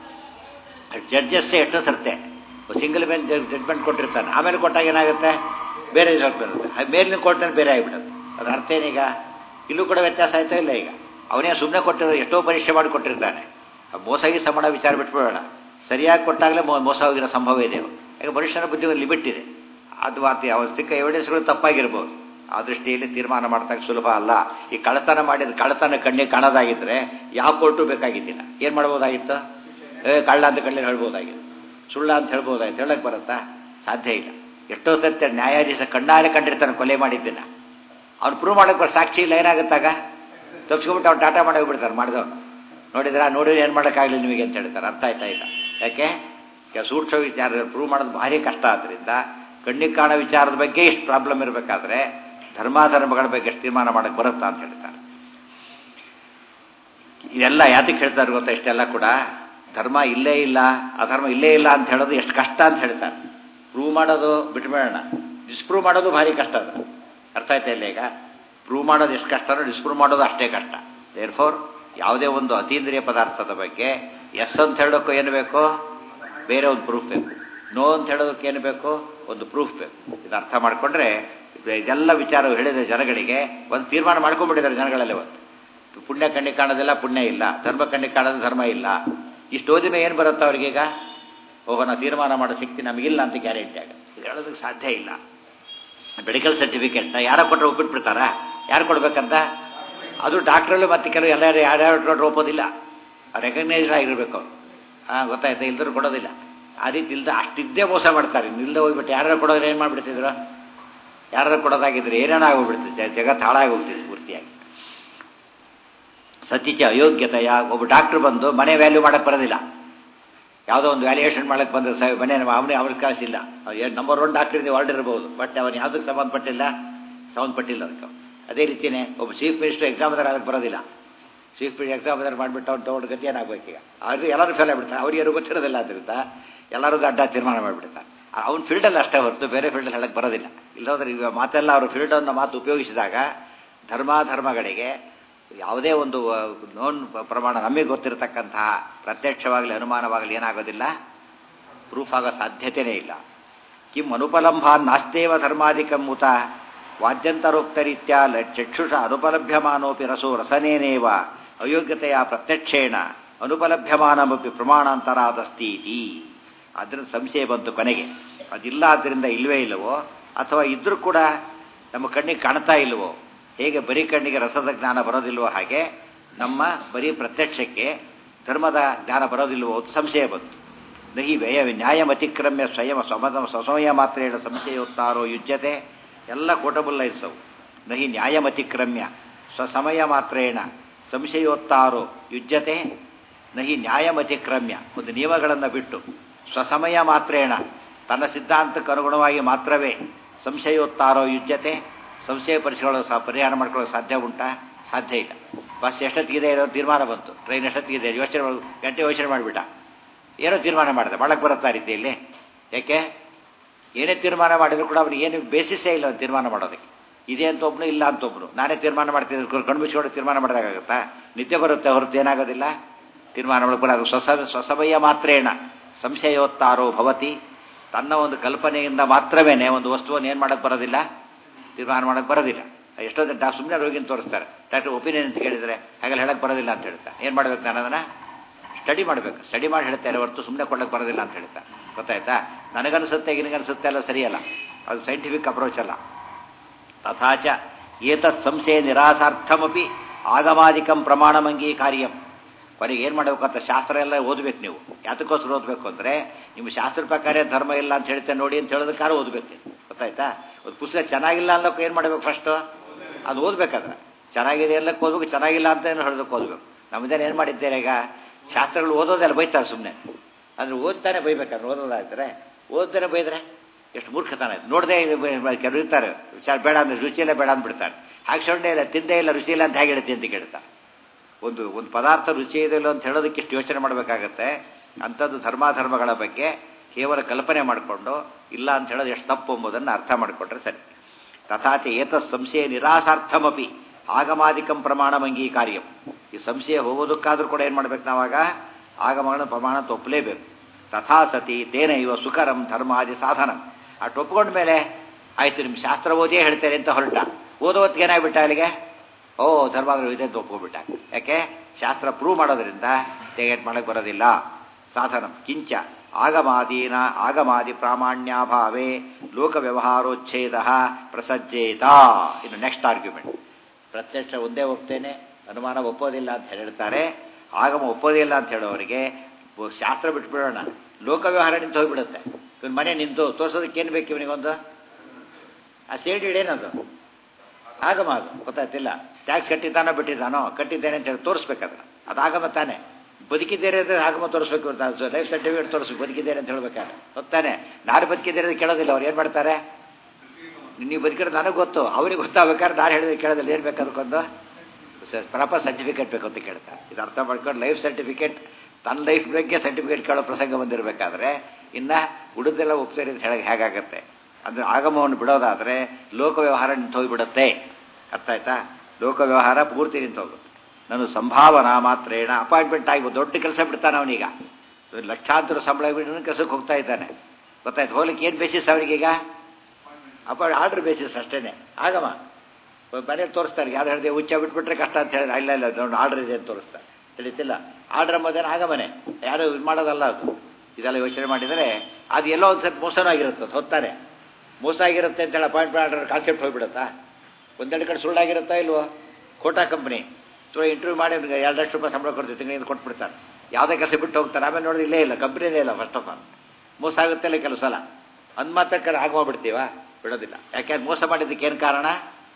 ಜಡ್ಜಸ್ಸೇ ಎಷ್ಟೋ ಸರ್ತೆ ಸಿಂಗಲ್ ಬೆಂಚ್ ಜಡ್ಜ್ಮೆಂಟ್ ಕೊಟ್ಟಿರ್ತಾನೆ ಆಮೇಲೆ ಕೊಟ್ಟಾಗ ಏನಾಗುತ್ತೆ ಬೇರೆ ರಿಸಲ್ಟ್ ಬರುತ್ತೆ ಮೇಲಿನ ಕೊಟ್ಟರೆ ಬೇರೆ ಆಗಿಬಿಡುತ್ತೆ ಅದ್ರ ಅರ್ಥ ಏನೀಗ ಇಲ್ಲೂ ಕೂಡ ವ್ಯತ್ಯಾಸ ಆಯ್ತಾ ಇಲ್ಲ ಈಗ ಅವನೇ ಸುಮ್ಮನೆ ಕೊಟ್ಟಿರೋ ಎಷ್ಟೋ ಪರೀಕ್ಷೆ ಮಾಡಿ ಕೊಟ್ಟಿರ್ತಾನೆ ಮೋಸಗಿ ಸಮಾನ ವಿಚಾರ ಬಿಟ್ಬಿಡೋಣ ಸರಿಯಾಗಿ ಕೊಟ್ಟಾಗಲೇ ಮೋಸ ಹೋಗಿರೋ ಸಂಭವ ಇದೆ ಯಾಕೆ ಮನುಷ್ಯನ ಬುದ್ಧಿ ಒಂದು ಲಿಮಿಟ್ ಇದೆ ಅದು ಮಾತು ಯಾವ ಸಿಕ್ಕ ಎವಿಡೆನ್ಸ್ಗಳು ತಪ್ಪಾಗಿರ್ಬೋದು ಆ ದೃಷ್ಟಿಯಲ್ಲಿ ತೀರ್ಮಾನ ಮಾಡ್ತಕ್ಕ ಸುಲಭ ಅಲ್ಲ ಈ ಕಳತನ ಮಾಡಿದ ಕಳತನ ಕಣ್ಣಿಗೆ ಕಾಣೋದಾಗಿದ್ದರೆ ಯಾವ ಕೋರ್ಟು ಬೇಕಾಗಿದ್ದಿಲ್ಲ ಏನು ಮಾಡ್ಬೋದಾಗಿತ್ತು ಏ ಕಳ್ಳ ಅಂತ ಕಣ್ಣಿಗೆ ಹೇಳ್ಬೋದಾಗಿತ್ತು ಸುಳ್ಳ ಅಂತ ಹೇಳ್ಬೋದಾಗಿತ್ತು ಹೇಳಕ್ಕೆ ಬರುತ್ತಾ ಸಾಧ್ಯ ಇಲ್ಲ ಎಷ್ಟೋ ಸತ್ಯ ನ್ಯಾಯಾಧೀಶ ಕಣ್ಣಾರೆ ಕಂಡಿರ್ತಾನೆ ಕೊಲೆ ಮಾಡಿದ್ದನ್ನ ಅವ್ನು ಪ್ರೂವ್ ಮಾಡಕ್ಕೆ ಸಾಕ್ಷಿ ಇಲ್ಲ ಏನಾಗುತ್ತಾಗ ತಪ್ಸ್ಕೊಂಬಿಟ್ಟು ಅವ್ನು ಟಾಟಾ ಮಾಡಿ ಹೋಗ್ಬಿಡ್ತಾರೆ ಮಾಡಿದವನು ನೋಡಿದ್ರೆ ನೋಡಿ ಏನು ಮಾಡೋಕ್ಕಾಗಲಿಲ್ಲ ನಿಮಗೆ ಅಂತ ಹೇಳ್ತಾರೆ ಅರ್ಥ ಆಯ್ತಾ ಇಲ್ಲ ಯಾಕೆ ಸೂಕ್ಷ್ಮ ವಿಚಾರ ಪ್ರೂವ್ ಮಾಡೋದು ಭಾರಿ ಕಷ್ಟ ಆದ್ದರಿಂದ ಕಣ್ಣಿಗೆ ಕಾಣೋ ವಿಚಾರದ ಬಗ್ಗೆ ಎಷ್ಟು ಪ್ರಾಬ್ಲಮ್ ಇರಬೇಕಾದ್ರೆ ಧರ್ಮಾಧರ್ಮಗಳ ಬಗ್ಗೆ ಎಷ್ಟು ತೀರ್ಮಾನ ಮಾಡಕ್ಕೆ ಬರುತ್ತಾ ಅಂತ ಹೇಳ್ತಾರೆ ಇದೆಲ್ಲ ಯಾತಕ್ಕೆ ಹೇಳ್ತಾರೆ ಗೊತ್ತಾ ಇಷ್ಟೆಲ್ಲ ಕೂಡ ಧರ್ಮ ಇಲ್ಲೇ ಇಲ್ಲ ಅಧರ್ಮ ಇಲ್ಲೇ ಇಲ್ಲ ಅಂತ ಹೇಳೋದು ಎಷ್ಟು ಕಷ್ಟ ಅಂತ ಹೇಳ್ತಾರೆ ಪ್ರೂವ್ ಮಾಡೋದು ಬಿಟ್ಬೇಡೋಣ ಡಿಸ್ಪ್ರೂವ್ ಮಾಡೋದು ಭಾರಿ ಕಷ್ಟ ಅದು ಅರ್ಥ ಆಯ್ತಾ ಇಲ್ಲ ಈಗ ಪ್ರೂವ್ ಮಾಡೋದು ಎಷ್ಟು ಕಷ್ಟನೋ ಡಿಸ್ಪ್ರೂವ್ ಮಾಡೋದು ಅಷ್ಟೇ ಕಷ್ಟ ದೇರ್ ಫೋರ್ ಯಾವುದೇ ಒಂದು ಅತೀಂದ್ರಿಯ ಪದಾರ್ಥದ ಬಗ್ಗೆ ಎಸ್ ಅಂತ ಹೇಳೋಕ್ಕೂ ಏನು ಬೇಕು ಬೇರೆ ಒಂದು ಪ್ರೂಫ್ ಬೇಕು ನೋ ಅಂತ ಹೇಳೋದಕ್ಕೆ ಏನು ಬೇಕು ಒಂದು ಪ್ರೂಫ್ ಬೇಕು ಇದು ಅರ್ಥ ಮಾಡಿಕೊಂಡ್ರೆ ಇದೆಲ್ಲ ವಿಚಾರ ಹೇಳಿದ ಜನಗಳಿಗೆ ಒಂದು ತೀರ್ಮಾನ ಮಾಡ್ಕೊಂಡ್ಬಿಟ್ಟಿದ್ದಾರೆ ಜನಗಳಲ್ಲಿ ಇವತ್ತು ಪುಣ್ಯ ಕಣ್ಣಿಗೆ ಕಾಣೋದಿಲ್ಲ ಪುಣ್ಯ ಇಲ್ಲ ಧರ್ಮ ಕಣ್ಣಿಗೆ ಕಾಣೋದು ಧರ್ಮ ಇಲ್ಲ ಇಷ್ಟು ಓದಿನ ಏನು ಬರುತ್ತೆ ಅವ್ರಿಗೀಗ ಓಹೋ ನಾವು ತೀರ್ಮಾನ ಮಾಡೋ ಶಕ್ತಿ ನಮಗಿಲ್ಲ ಅಂತ ಗ್ಯಾರಂಟಿ ಆಗ ಇದು ಹೇಳೋದಕ್ಕೆ ಸಾಧ್ಯ ಇಲ್ಲ ಮೆಡಿಕಲ್ ಸರ್ಟಿಫಿಕೇಟ್ ಯಾರೋ ಕೊಟ್ಟರೆ ಒಪ್ಪಿಟ್ಬಿಡ್ತಾರ ಯಾರು ಕೊಡ್ಬೇಕಂತ ಅದು ಡಾಕ್ಟ್ರಲ್ಲೂ ಮತ್ತೆ ಕೆಲವು ಎಲ್ಲರೂ ಯಾರ್ಯಾರು ಕೊಟ್ಟರು ಒಪ್ಪೋದಿಲ್ಲ ರೆಕಗ್ನೈಸ್ಡ್ ಆಗಿರ್ಬೇಕು ಅವ್ರು ಹಾಂ ಗೊತ್ತಾಯ್ತಾ ಇಲ್ದರೂ ಕೊಡೋದಿಲ್ಲ ಆ ರೀತಿ ಇಲ್ದ ಅಷ್ಟಿದ್ದೇ ಮೋಸ ಮಾಡ್ತಾರೆ ಇಲ್ಲದೆ ಹೋಗ್ಬಿಟ್ಟು ಯಾರು ಕೊಡೋದ್ರೆ ಏನು ಮಾಡಿಬಿಡ್ತಿದ್ರು ಯಾರು ಕೊಡೋದಾಗಿದ್ರೆ ಏನೇನೋ ಆಗೋಗ್ಬಿಡ್ತಿತ್ತು ಜಗತ್ತು ಹಾಳಾಗೋಗ್ತಿತ್ತು ಪೂರ್ತಿಯಾಗಿ ಸತ್ಯಚ ಅಯೋಗ್ಯತೆಯ ಒಬ್ಬ ಡಾಕ್ಟ್ರ್ ಬಂದು ಮನೆ ವ್ಯಾಲ್ಯೂ ಮಾಡಕ್ಕೆ ಬರೋದಿಲ್ಲ ಯಾವುದೋ ಒಂದು ವ್ಯಾಲ್ಯೂಯೇಷನ್ ಮಾಡಕ್ಕೆ ಬಂದ್ರೆ ಸ ಮನೆ ಅವನೇ ಅವ್ರಿಗೆ ಕಾಸಿಲ್ಲ ನಂಬರ್ ಒನ್ ಡಾಕ್ಟರ್ ನೀವು ಇರ್ಬೋದು ಬಟ್ ಅವನು ಯಾವುದಕ್ಕೆ ಸಂಬಂಧಪಟ್ಟಿಲ್ಲ ಸಂಬಂಧಪಟ್ಟಿಲ್ಲ ಅದಕ್ಕೆ ಅದೇ ರೀತಿಯೇ ಒಬ್ಬ ಚೀಫ್ ಮಿನಿಸ್ಟರ್ ಎಕ್ಸಾಮಿನರ್ ಆಗಕ್ಕೆ ಬರೋದಿಲ್ಲ ಚೀಫ್ ಮಿನಿಸ್ಟರ್ ಎಕ್ಸಾಮಿನರ್ ಮಾಡಿಬಿಟ್ಟು ಅವ್ನು ತೊಗೊಂಡು ಗತಿ ಏನಾಗಬೇಕೀಗ ಅದು ಎಲ್ಲರೂ ಫೇಲ್ ಆಗಿಬಿಡ್ತಾರೆ ಅವ್ರಿಗೇನು ಗೊತ್ತಿರೋದಿಲ್ಲ ಅದರಿಂದ ಎಲ್ಲರೂ ಅಡ್ಡ ತೀರ್ಮಾನ ಮಾಡಿಬಿಡ್ತಾರೆ ಅವ್ನ ಫೀಲ್ಡಲ್ಲಿ ಅಷ್ಟೇ ಹೊರತು ಬೇರೆ ಫೀಲ್ಡಲ್ಲಿ ಹೇಳಕ್ಕೆ ಬರೋದಿಲ್ಲ ಇಲ್ಲೋದ್ರೆ ಈಗ ಮಾತೆಲ್ಲ ಅವರು ಫೀಲ್ಡನ್ನು ಮಾತು ಉಪಯೋಗಿಸಿದಾಗ ಧರ್ಮಾಧರ್ಮಗಳಿಗೆ ಯಾವುದೇ ಒಂದು ನೋನ್ ಪ್ರಮಾಣ ನಮಗೆ ಗೊತ್ತಿರತಕ್ಕಂತಹ ಪ್ರತ್ಯಕ್ಷವಾಗಲಿ ಅನುಮಾನವಾಗಲಿ ಏನಾಗೋದಿಲ್ಲ ಪ್ರೂಫ್ ಆಗೋ ಸಾಧ್ಯತೆಯೇ ಇಲ್ಲ ಕಿಂ ಅನುಪಲಂಭ ನಾಸ್ತೇವ ಧರ್ಮಾಧಿಕಂ ಉತ ವಾದ್ಯಂತರೋಕ್ತರೀತ್ಯ ಚಕ್ಷುಷ ಅನುಪಲಭ್ಯಮಾನೋಪಿ ರಸೋ ರಸನೇನೇವ ಅಯೋಗ್ಯತೆಯ ಪ್ರತ್ಯಕ್ಷೇಣ ಅನುಪಲಭ್ಯಮಾನಮಪಿ ಪ್ರಮಾಣಾಂತರಾದಸ್ತೀತಿ ಅದರಿಂದ ಸಂಶಯ ಬಂತು ಕೊನೆಗೆ ಅದಿಲ್ಲ ಆದ್ದರಿಂದ ಇಲ್ಲವೇ ಇಲ್ಲವೋ ಅಥವಾ ಇದ್ರೂ ಕೂಡ ನಮ್ಮ ಕಣ್ಣಿಗೆ ಕಾಣ್ತಾ ಇಲ್ವೋ ಹೇಗೆ ಬರೀ ಕಣ್ಣಿಗೆ ರಸದ ಜ್ಞಾನ ಬರೋದಿಲ್ವೋ ಹಾಗೆ ನಮ್ಮ ಬರೀ ಪ್ರತ್ಯಕ್ಷಕ್ಕೆ ಧರ್ಮದ ಜ್ಞಾನ ಬರೋದಿಲ್ವೋ ಅಂತ ಸಂಶಯ ಬಂತು ನಹಿ ವ್ಯಯ ನ್ಯಾಯಮತಿಕ್ರಮ್ಯ ಸ್ವಯಂ ಸಮದ ಸ್ವಸಮಯ ಮಾತ್ರೇಣ ಸಂಶಯೋತ್ತಾರೋ ಯುಜ್ಯತೆ ಎಲ್ಲ ಕೋಟಬುಲ್ ಲೈನ್ಸವು ನಹಿ ನ್ಯಾಯಮತಿಕ್ರಮ್ಯ ಸ್ವಸಮಯ ಮಾತ್ರೇಣ ಸಂಶಯೋತ್ತಾರೋ ಯುಜ್ಯತೆ ನಹಿ ನ್ಯಾಯಮತಿಕ್ರಮ್ಯ ಒಂದು ನಿಯಮಗಳನ್ನು ಬಿಟ್ಟು ಸ್ವಸಮಯ ಮಾತ್ರೇಣ ತನ್ನ ಸಿದ್ಧಾಂತಕ್ಕೆ ಅನುಗುಣವಾಗಿ ಮಾತ್ರವೇ ಸಂಶಯೋತ್ತಾರೋ ಯುಜ್ಯತೆ ಸಂಶಯ ಪರಿಸರಗಳು ಸಹ ಪರಿಹಾರ ಮಾಡ್ಕೊಳ್ಳೋಕೆ ಸಾಧ್ಯ ಉಂಟಾ ಸಾಧ್ಯ ಇಲ್ಲ ಬಸ್ ಎಷ್ಟೊತ್ತಿಗಿದೆ ಏನೋ ತೀರ್ಮಾನ ಬಂತು ಟ್ರೈನ್ ಎಷ್ಟೊತ್ತಿಗಿದೆ ಯೋಚನೆ ಗಂಟೆ ಯೋಚನೆ ಮಾಡಿಬಿಟ್ಟ ಏನೋ ತೀರ್ಮಾನ ಮಾಡಿದೆ ಮಾಡಕ್ಕೆ ಬರುತ್ತಾ ರೀತಿಯಲ್ಲಿ ಯಾಕೆ ಏನೇ ತೀರ್ಮಾನ ಮಾಡಿದ್ರು ಕೂಡ ಅವ್ರಿಗೆ ಏನು ಬೇಸಿಸೇ ಇಲ್ಲ ಅವ್ನು ತೀರ್ಮಾನ ಮಾಡೋದಕ್ಕೆ ಇದೆ ಅಂತ ಒಬ್ಬನು ಇಲ್ಲ ಅಂತ ಒಬ್ಬನು ನಾನೇ ತೀರ್ಮಾನ ಮಾಡ್ತಿದ್ದೆ ಕಣ್ಮುಚ್ಚಿಕೊಂಡು ತೀರ್ಮಾನ ಮಾಡೋದಾಗುತ್ತಾ ನಿದ್ದೆ ಬರುತ್ತೆ ಹೊರತು ಏನಾಗೋದಿಲ್ಲ ತೀರ್ಮಾನ ಮಾಡಕ್ಕೆ ಬರೋದು ಸ್ವಸ ಸ್ವಸಮಯ ಮಾತ್ರೇಣ ಸಂಶಯೋತ್ತಾರೋ ಭವತಿ ತನ್ನ ಒಂದು ಕಲ್ಪನೆಯಿಂದ ಮಾತ್ರವೇ ಒಂದು ವಸ್ತುವನ್ನು ಏನು ಮಾಡೋಕ್ಕೆ ಬರೋದಿಲ್ಲ ತೀರ್ಮಾನ ಮಾಡೋಕ್ಕೆ ಬರೋದಿಲ್ಲ ಎಷ್ಟೋ ಡಾ ಸುಮ್ಮನೆ ರೋಗಿನ ತೋರಿಸ್ತಾರೆ ಡಾಕ್ಟರ್ ಒಪಿನಿಯನ್ ಅಂತ ಕೇಳಿದರೆ ಹಾಗೆಲ್ಲ ಹೇಳಕ್ಕೆ ಬರೋದಿಲ್ಲ ಅಂತ ಹೇಳ್ತಾರೆ ಏನು ಮಾಡ್ಬೇಕು ನಾನು ಅದನ್ನು ಸ್ಟಡಿ ಮಾಡಬೇಕು ಸ್ಟಡಿ ಮಾಡಿ ಹೇಳ್ತಾರೆ ಹೊರತು ಸುಮ್ಮನೆ ಕೊಡಕ್ಕೆ ಬರೋದಿಲ್ಲ ಅಂತ ಹೇಳ್ತಾರೆ ಗೊತ್ತಾಯ್ತಾ ನನಗನ್ಸುತ್ತೆ ನಿನಗನ್ಸುತ್ತೆ ಎಲ್ಲ ಸರಿಯಲ್ಲ ಅದು ಸೈಂಟಿಫಿಕ್ ಅಪ್ರೋಚ್ ಅಲ್ಲ ತಥಾಚ ಏತತ್ ಸಂಶಯ ನಿರಾಸಾರ್ಥಮಪಿ ಆಗಮಾಧಿಕಂ ಪ್ರಮಾಣಮಂಗೀಕಾರ್ಯಂ ಕೊನೆಗೆ ಏನು ಮಾಡಬೇಕಂತ ಶಾಸ್ತ್ರ ಎಲ್ಲ ಓದಬೇಕು ನೀವು ಯಾತಕ್ಕೋಸ್ಕರ ಓದಬೇಕು ಅಂದರೆ ನಿಮ್ಮ ಶಾಸ್ತ್ರ ಪ್ರಕಾರ ಧರ್ಮ ಇಲ್ಲ ಅಂತ ಹೇಳ್ತೇನೆ ನೋಡಿ ಅಂತ ಹೇಳೋದಕ್ಕಾರ ಓದಬೇಕು ನೀವು ಗೊತ್ತಾಯ್ತಾ ಒಂದು ಪುಸ್ತಕ ಚೆನ್ನಾಗಿಲ್ಲ ಅನ್ನೋಕೆ ಏನು ಮಾಡಬೇಕು ಫಸ್ಟು ಅದು ಓದಬೇಕಾದ್ರೆ ಚೆನ್ನಾಗಿದೆ ಎಲ್ಲಕ್ಕೆ ಓದ್ಬೇಕು ಚೆನ್ನಾಗಿಲ್ಲ ಅಂತ ಏನು ಹೇಳೋದಕ್ಕೆ ಓದಬೇಕು ನಮ್ಮದೇನು ಏನು ಮಾಡಿದ್ದೇನೆ ಈಗ ಶಾಸ್ತ್ರಗಳು ಓದೋದೆಲ್ಲ ಬೈತಾರೆ ಸುಮ್ಮನೆ ಅಂದರೆ ಓದ್ತಾನೆ ಬೈಬೇಕಾದ್ರೆ ಓದೋದಾಗ್ತಾರೆ ಓದ್ತಾನೆ ಬೈದ್ರೆ ಎಷ್ಟು ಮೂರ್ಖತನ ಇದೆ ನೋಡದೆ ಕೆಲವರು ಇರ್ತಾರೆ ವಿಚಾರ ಬೇಡ ಅಂದ್ರೆ ರುಚಿಯಲ್ಲೇ ಬೇಡ ಅಂದ್ಬಿಡ್ತಾರೆ ಹಾಗೆ ಸೊಂಡೆ ಇಲ್ಲ ತಿಂದೇ ಇಲ್ಲ ರುಚಿ ಇಲ್ಲ ಅಂತ ಹೇಗೆ ಹೇಳ್ತೀನಿ ಅಂತ ಕೇಳ್ತಾರೆ ಒಂದು ಒಂದು ಪದಾರ್ಥ ರುಚಿ ಇದೆಯಲ್ಲ ಅಂತ ಹೇಳೋದಕ್ಕೆ ಇಷ್ಟು ಯೋಚನೆ ಮಾಡಬೇಕಾಗತ್ತೆ ಅಂಥದ್ದು ಧರ್ಮಾಧರ್ಮಗಳ ಬಗ್ಗೆ ಕೇವಲ ಕಲ್ಪನೆ ಮಾಡಿಕೊಂಡು ಇಲ್ಲ ಅಂತ ಹೇಳೋದು ಎಷ್ಟು ತಪ್ಪು ಎಂಬುದನ್ನು ಅರ್ಥ ಮಾಡಿಕೊಂಡ್ರೆ ಸರಿ ತಥಾಚ ಏತ ಸಂಶಯ ನಿರಾಸಾರ್ಥಮಪಿ ಆಗಮಾಧಿಕಂ ಪ್ರಮಾಣಮಂಗೀಕಾರ್ಯಂ ಈ ಸಂಶಯ ಹೋಗೋದಕ್ಕಾದ್ರೂ ಕೂಡ ಏನು ಮಾಡ್ಬೇಕು ನಾವಾಗ ಆಗಮಗಳ ಪ್ರಮಾಣ ಒಪ್ಪಲೇಬೇಕು ತಥಾ ಸತಿ ತೇನ ಇವ ಸುಕರಂ ಧರ್ಮಾದಿ ಸಾಧನ ಅಷ್ಟು ಒಪ್ಕೊಂಡ ಮೇಲೆ ಆಯ್ತು ನಿಮ್ಮ ಶಾಸ್ತ್ರ ಓದಿಯೇ ಹೇಳ್ತೇನೆ ಅಂತ ಹೊರಟ ಓದೋ ಹೊತ್ತಿಗೆ ಏನಾಗ್ಬಿಟ್ಟ ಅಲ್ಲಿಗೆ ಓ ಧರ್ಮಾದ್ರು ಇದೆ ಅಂತ ಒಪ್ಕೊಬಿಟ್ಟ ಯಾಕೆ ಶಾಸ್ತ್ರ ಪ್ರೂವ್ ಮಾಡೋದ್ರಿಂದ ತೆಗೆಟ್ ಮಾಡಕ್ಕೆ ಬರೋದಿಲ್ಲ ಸಾಧನ ಕಿಂಚ ಆಗಮಾದೀನ ಆಗಮಾದಿ ಪ್ರಾಮಾಣ್ಯಾಭಾವೇ ಲೋಕ ವ್ಯವಹಾರೋಚ್ಛೇದ ಪ್ರಸಜ್ಜೇತ ಇನ್ನು ನೆಕ್ಸ್ಟ್ ಆರ್ಗ್ಯುಮೆಂಟ್ ಪ್ರತ್ಯಕ್ಷ ಒಂದೇ ಒಪ್ತೇನೆ ಅನುಮಾನ ಒಪ್ಪೋದಿಲ್ಲ ಅಂತ ಹೇಳ್ತಾರೆ ಆಗಮ ಒಪ್ಪೋದಿಲ್ಲ ಅಂತ ಹೇಳೋರಿಗೆ ಶಾಸ್ತ್ರ ಬಿಟ್ಬಿಡೋಣ ಲೋಕ ವ್ಯವಹಾರ ನಿಂತು ಹೋಗ್ಬಿಡುತ್ತೆ ಇವನ್ ಮನೆ ನಿಂತು ತೋರ್ಸೋದಕ್ಕೆ ಏನು ಬೇಕು ಇವನಿಗೊಂದು ಆ ಸೇಡಿ ಏನದು ಆಗಮ ಅದು ಗೊತ್ತಾಯ್ತಿಲ್ಲ ಟ್ಯಾಕ್ಸ್ ಕಟ್ಟಿದ್ದಾನೋ ಬಿಟ್ಟಿದ್ದಾನೋ ಕಟ್ಟಿದ್ದೇನೆ ಅಂತ ಹೇಳಿ ತೋರಿಸ್ಬೇಕಾದ್ರೆ ಅದು ಆಗಮ ತಾನೆ ಬದುಕಿದ್ದೇನೆ ಅಂದರೆ ಆಗಮ ತೋರಿಸ್ಬೇಕು ಲೈಫ್ ಸರ್ಟಿಫಿಕೇಟ್ ತೋರಿಸ್ಬೇಕು ಬದುಕಿದ್ದೇನೆ ಅಂತ ಹೇಳ್ಬೇಕಾದ್ರೆ ಗೊತ್ತಾನೆ ನಾನು ಬದುಕಿದ್ದೇನೆ ಅಂತ ಕೇಳೋದಿಲ್ಲ ಅವ್ರು ಏನು ಮಾಡ್ತಾರೆ ನೀವು ಬದುಕಿರೋ ನನಗೆ ಗೊತ್ತು ಅವ್ರಿಗೆ ಗೊತ್ತಾಗಬೇಕಾದ್ರೆ ನಾನು ಹೇಳಿದ್ರೆ ಕೇಳೋದಿಲ್ಲ ಏನು ಬೇಕು ಅದಕ್ಕೊಂದು ಪ್ರಾಪರ್ ಸರ್ಟಿಫಿಕೇಟ್ ಬೇಕು ಅಂತ ಕೇಳ್ತಾರೆ ಇದು ಅರ್ಥ ಮಾಡ್ಕೊಂಡು ಲೈಫ್ ಸರ್ಟಿಫಿಕೇಟ್ ತನ್ನ ಲೈಫ್ ಬಗ್ಗೆ ಸರ್ಟಿಫಿಕೇಟ್ ಕೇಳೋ ಪ್ರಸಂಗ ಬಂದಿರಬೇಕಾದ್ರೆ ಇನ್ನು ಉಳಿದೆಲ್ಲ ಒಪ್ತಾರೆ ಅಂತ ಹೇಳಕ್ಕೆ ಹೇಗಾಗತ್ತೆ ಅಂದರೆ ಆಗಮವನ್ನು ಬಿಡೋದಾದರೆ ಲೋಕ ವ್ಯವಹಾರ ನಿಂತು ಹೋಗಿಬಿಡುತ್ತೆ ಅರ್ಥ ಆಯ್ತಾ ಲೋಕ ವ್ಯವಹಾರ ಪೂರ್ತಿ ನಿಂತು ಹೋಗುತ್ತೆ ನಾನು ಸಂಭಾವನಾ ಮಾತ್ರೇಣ ಅಪಾಯಿಂಟ್ಮೆಂಟ್ ಆಗಿ ದೊಡ್ಡ ಕೆಲಸ ಬಿಡ್ತಾನೆ ಅವನೀಗ ಲಕ್ಷಾಂತರ ಸಂಬಳ ಬಿಟ್ಟು ಕೆಲಸಕ್ಕೆ ಹೋಗ್ತಾ ಇದ್ದಾನೆ ಗೊತ್ತಾಯ್ತು ಹೋಗ್ಲಿಕ್ಕೆ ಏನು ಬೇಸಿಸ್ ಅವರಿಗೀಗ ಅಪ್ಪ ಆರ್ಡ್ರ್ ಬೇಸಿಸ್ ಅಷ್ಟೇನೆ ಆಗಮ್ಮ ಮನೇಲಿ ತೋರಿಸ್ತಾರೆ ಯಾರು ಹೇಳಿದೆ ಉಚ್ಚ ಬಿಟ್ಬಿಟ್ರೆ ಕಷ್ಟ ಅಂತ ಹೇಳಿದ್ರೆ ಇಲ್ಲ ಇಲ್ಲ ನೋಡಿ ಆರ್ಡ್ರ್ ಇದೆ ಅಂತ ತೋರಿಸ್ತಾರೆ ತಿಳಿತಿಲ್ಲ ಆರ್ಡ್ರ್ ಎಂಬುದೇನು ಆಗಮನೆ ಯಾರು ಇದು ಮಾಡೋದಲ್ಲ ಅದು ಇದೆಲ್ಲ ಯೋಚನೆ ಮಾಡಿದರೆ ಅದು ಎಲ್ಲೋ ಒಂದು ಸ್ವಲ್ಪ ಮೋಸನೂ ಆಗಿರುತ್ತೆ ಅದು ಹೊತ್ತಾರೆ ಮೋಸ ಆಗಿರುತ್ತೆ ಅಂತ ಹೇಳಿ ಅಪಾಯಿಂಟ್ಮೆಂಟ್ ಆರ್ಡರ್ ಕಾನ್ಸೆಪ್ಟ್ ಹೋಗ್ಬಿಡುತ್ತಾ ಒಂದೆರಡು ಕಡೆ ಸುಳ್ಳಾಗಿರುತ್ತಾ ಇಲ್ವೋ ಕೋಟಾ ಕಂಪ್ನಿ ಸೊ ಇಂಟರ್ವ್ಯೂ ಮಾಡಿ ಅವ್ನಿಗೆ ಎರಡು ಲಕ್ಷ ರೂಪಾಯಿ ಸಂಬಳ ಕೊಡ್ತೀವಿ ತಿಂಗಳಿಂದ ಕೊಟ್ಬಿಡ್ತಾರೆ ಯಾವುದೇ ಕೆಲಸ ಬಿಟ್ಟು ಹೋಗ್ತಾರೆ ಆಮೇಲೆ ನೋಡಿದ್ರೆ ಇಲ್ಲೇ ಇಲ್ಲ ಕಂಪ್ನಿನೇ ಇಲ್ಲ ಫಸ್ಟ್ ಆಫ್ ಆಲ್ ಮೋಸ ಆಗುತ್ತೆ ಇಲ್ಲ ಕೆಲವು ಸಲ ಅಂದ್ ಮಾತ್ರಕ್ಕೆ ಆಗೋಗ್ಬಿಡ್ತೀವ ಬಿಡೋದಿಲ್ಲ ಯಾಕೆ ಮೋಸ ಮಾಡಿದ್ದಕ್ಕೆ ಏನು ಕಾರಣ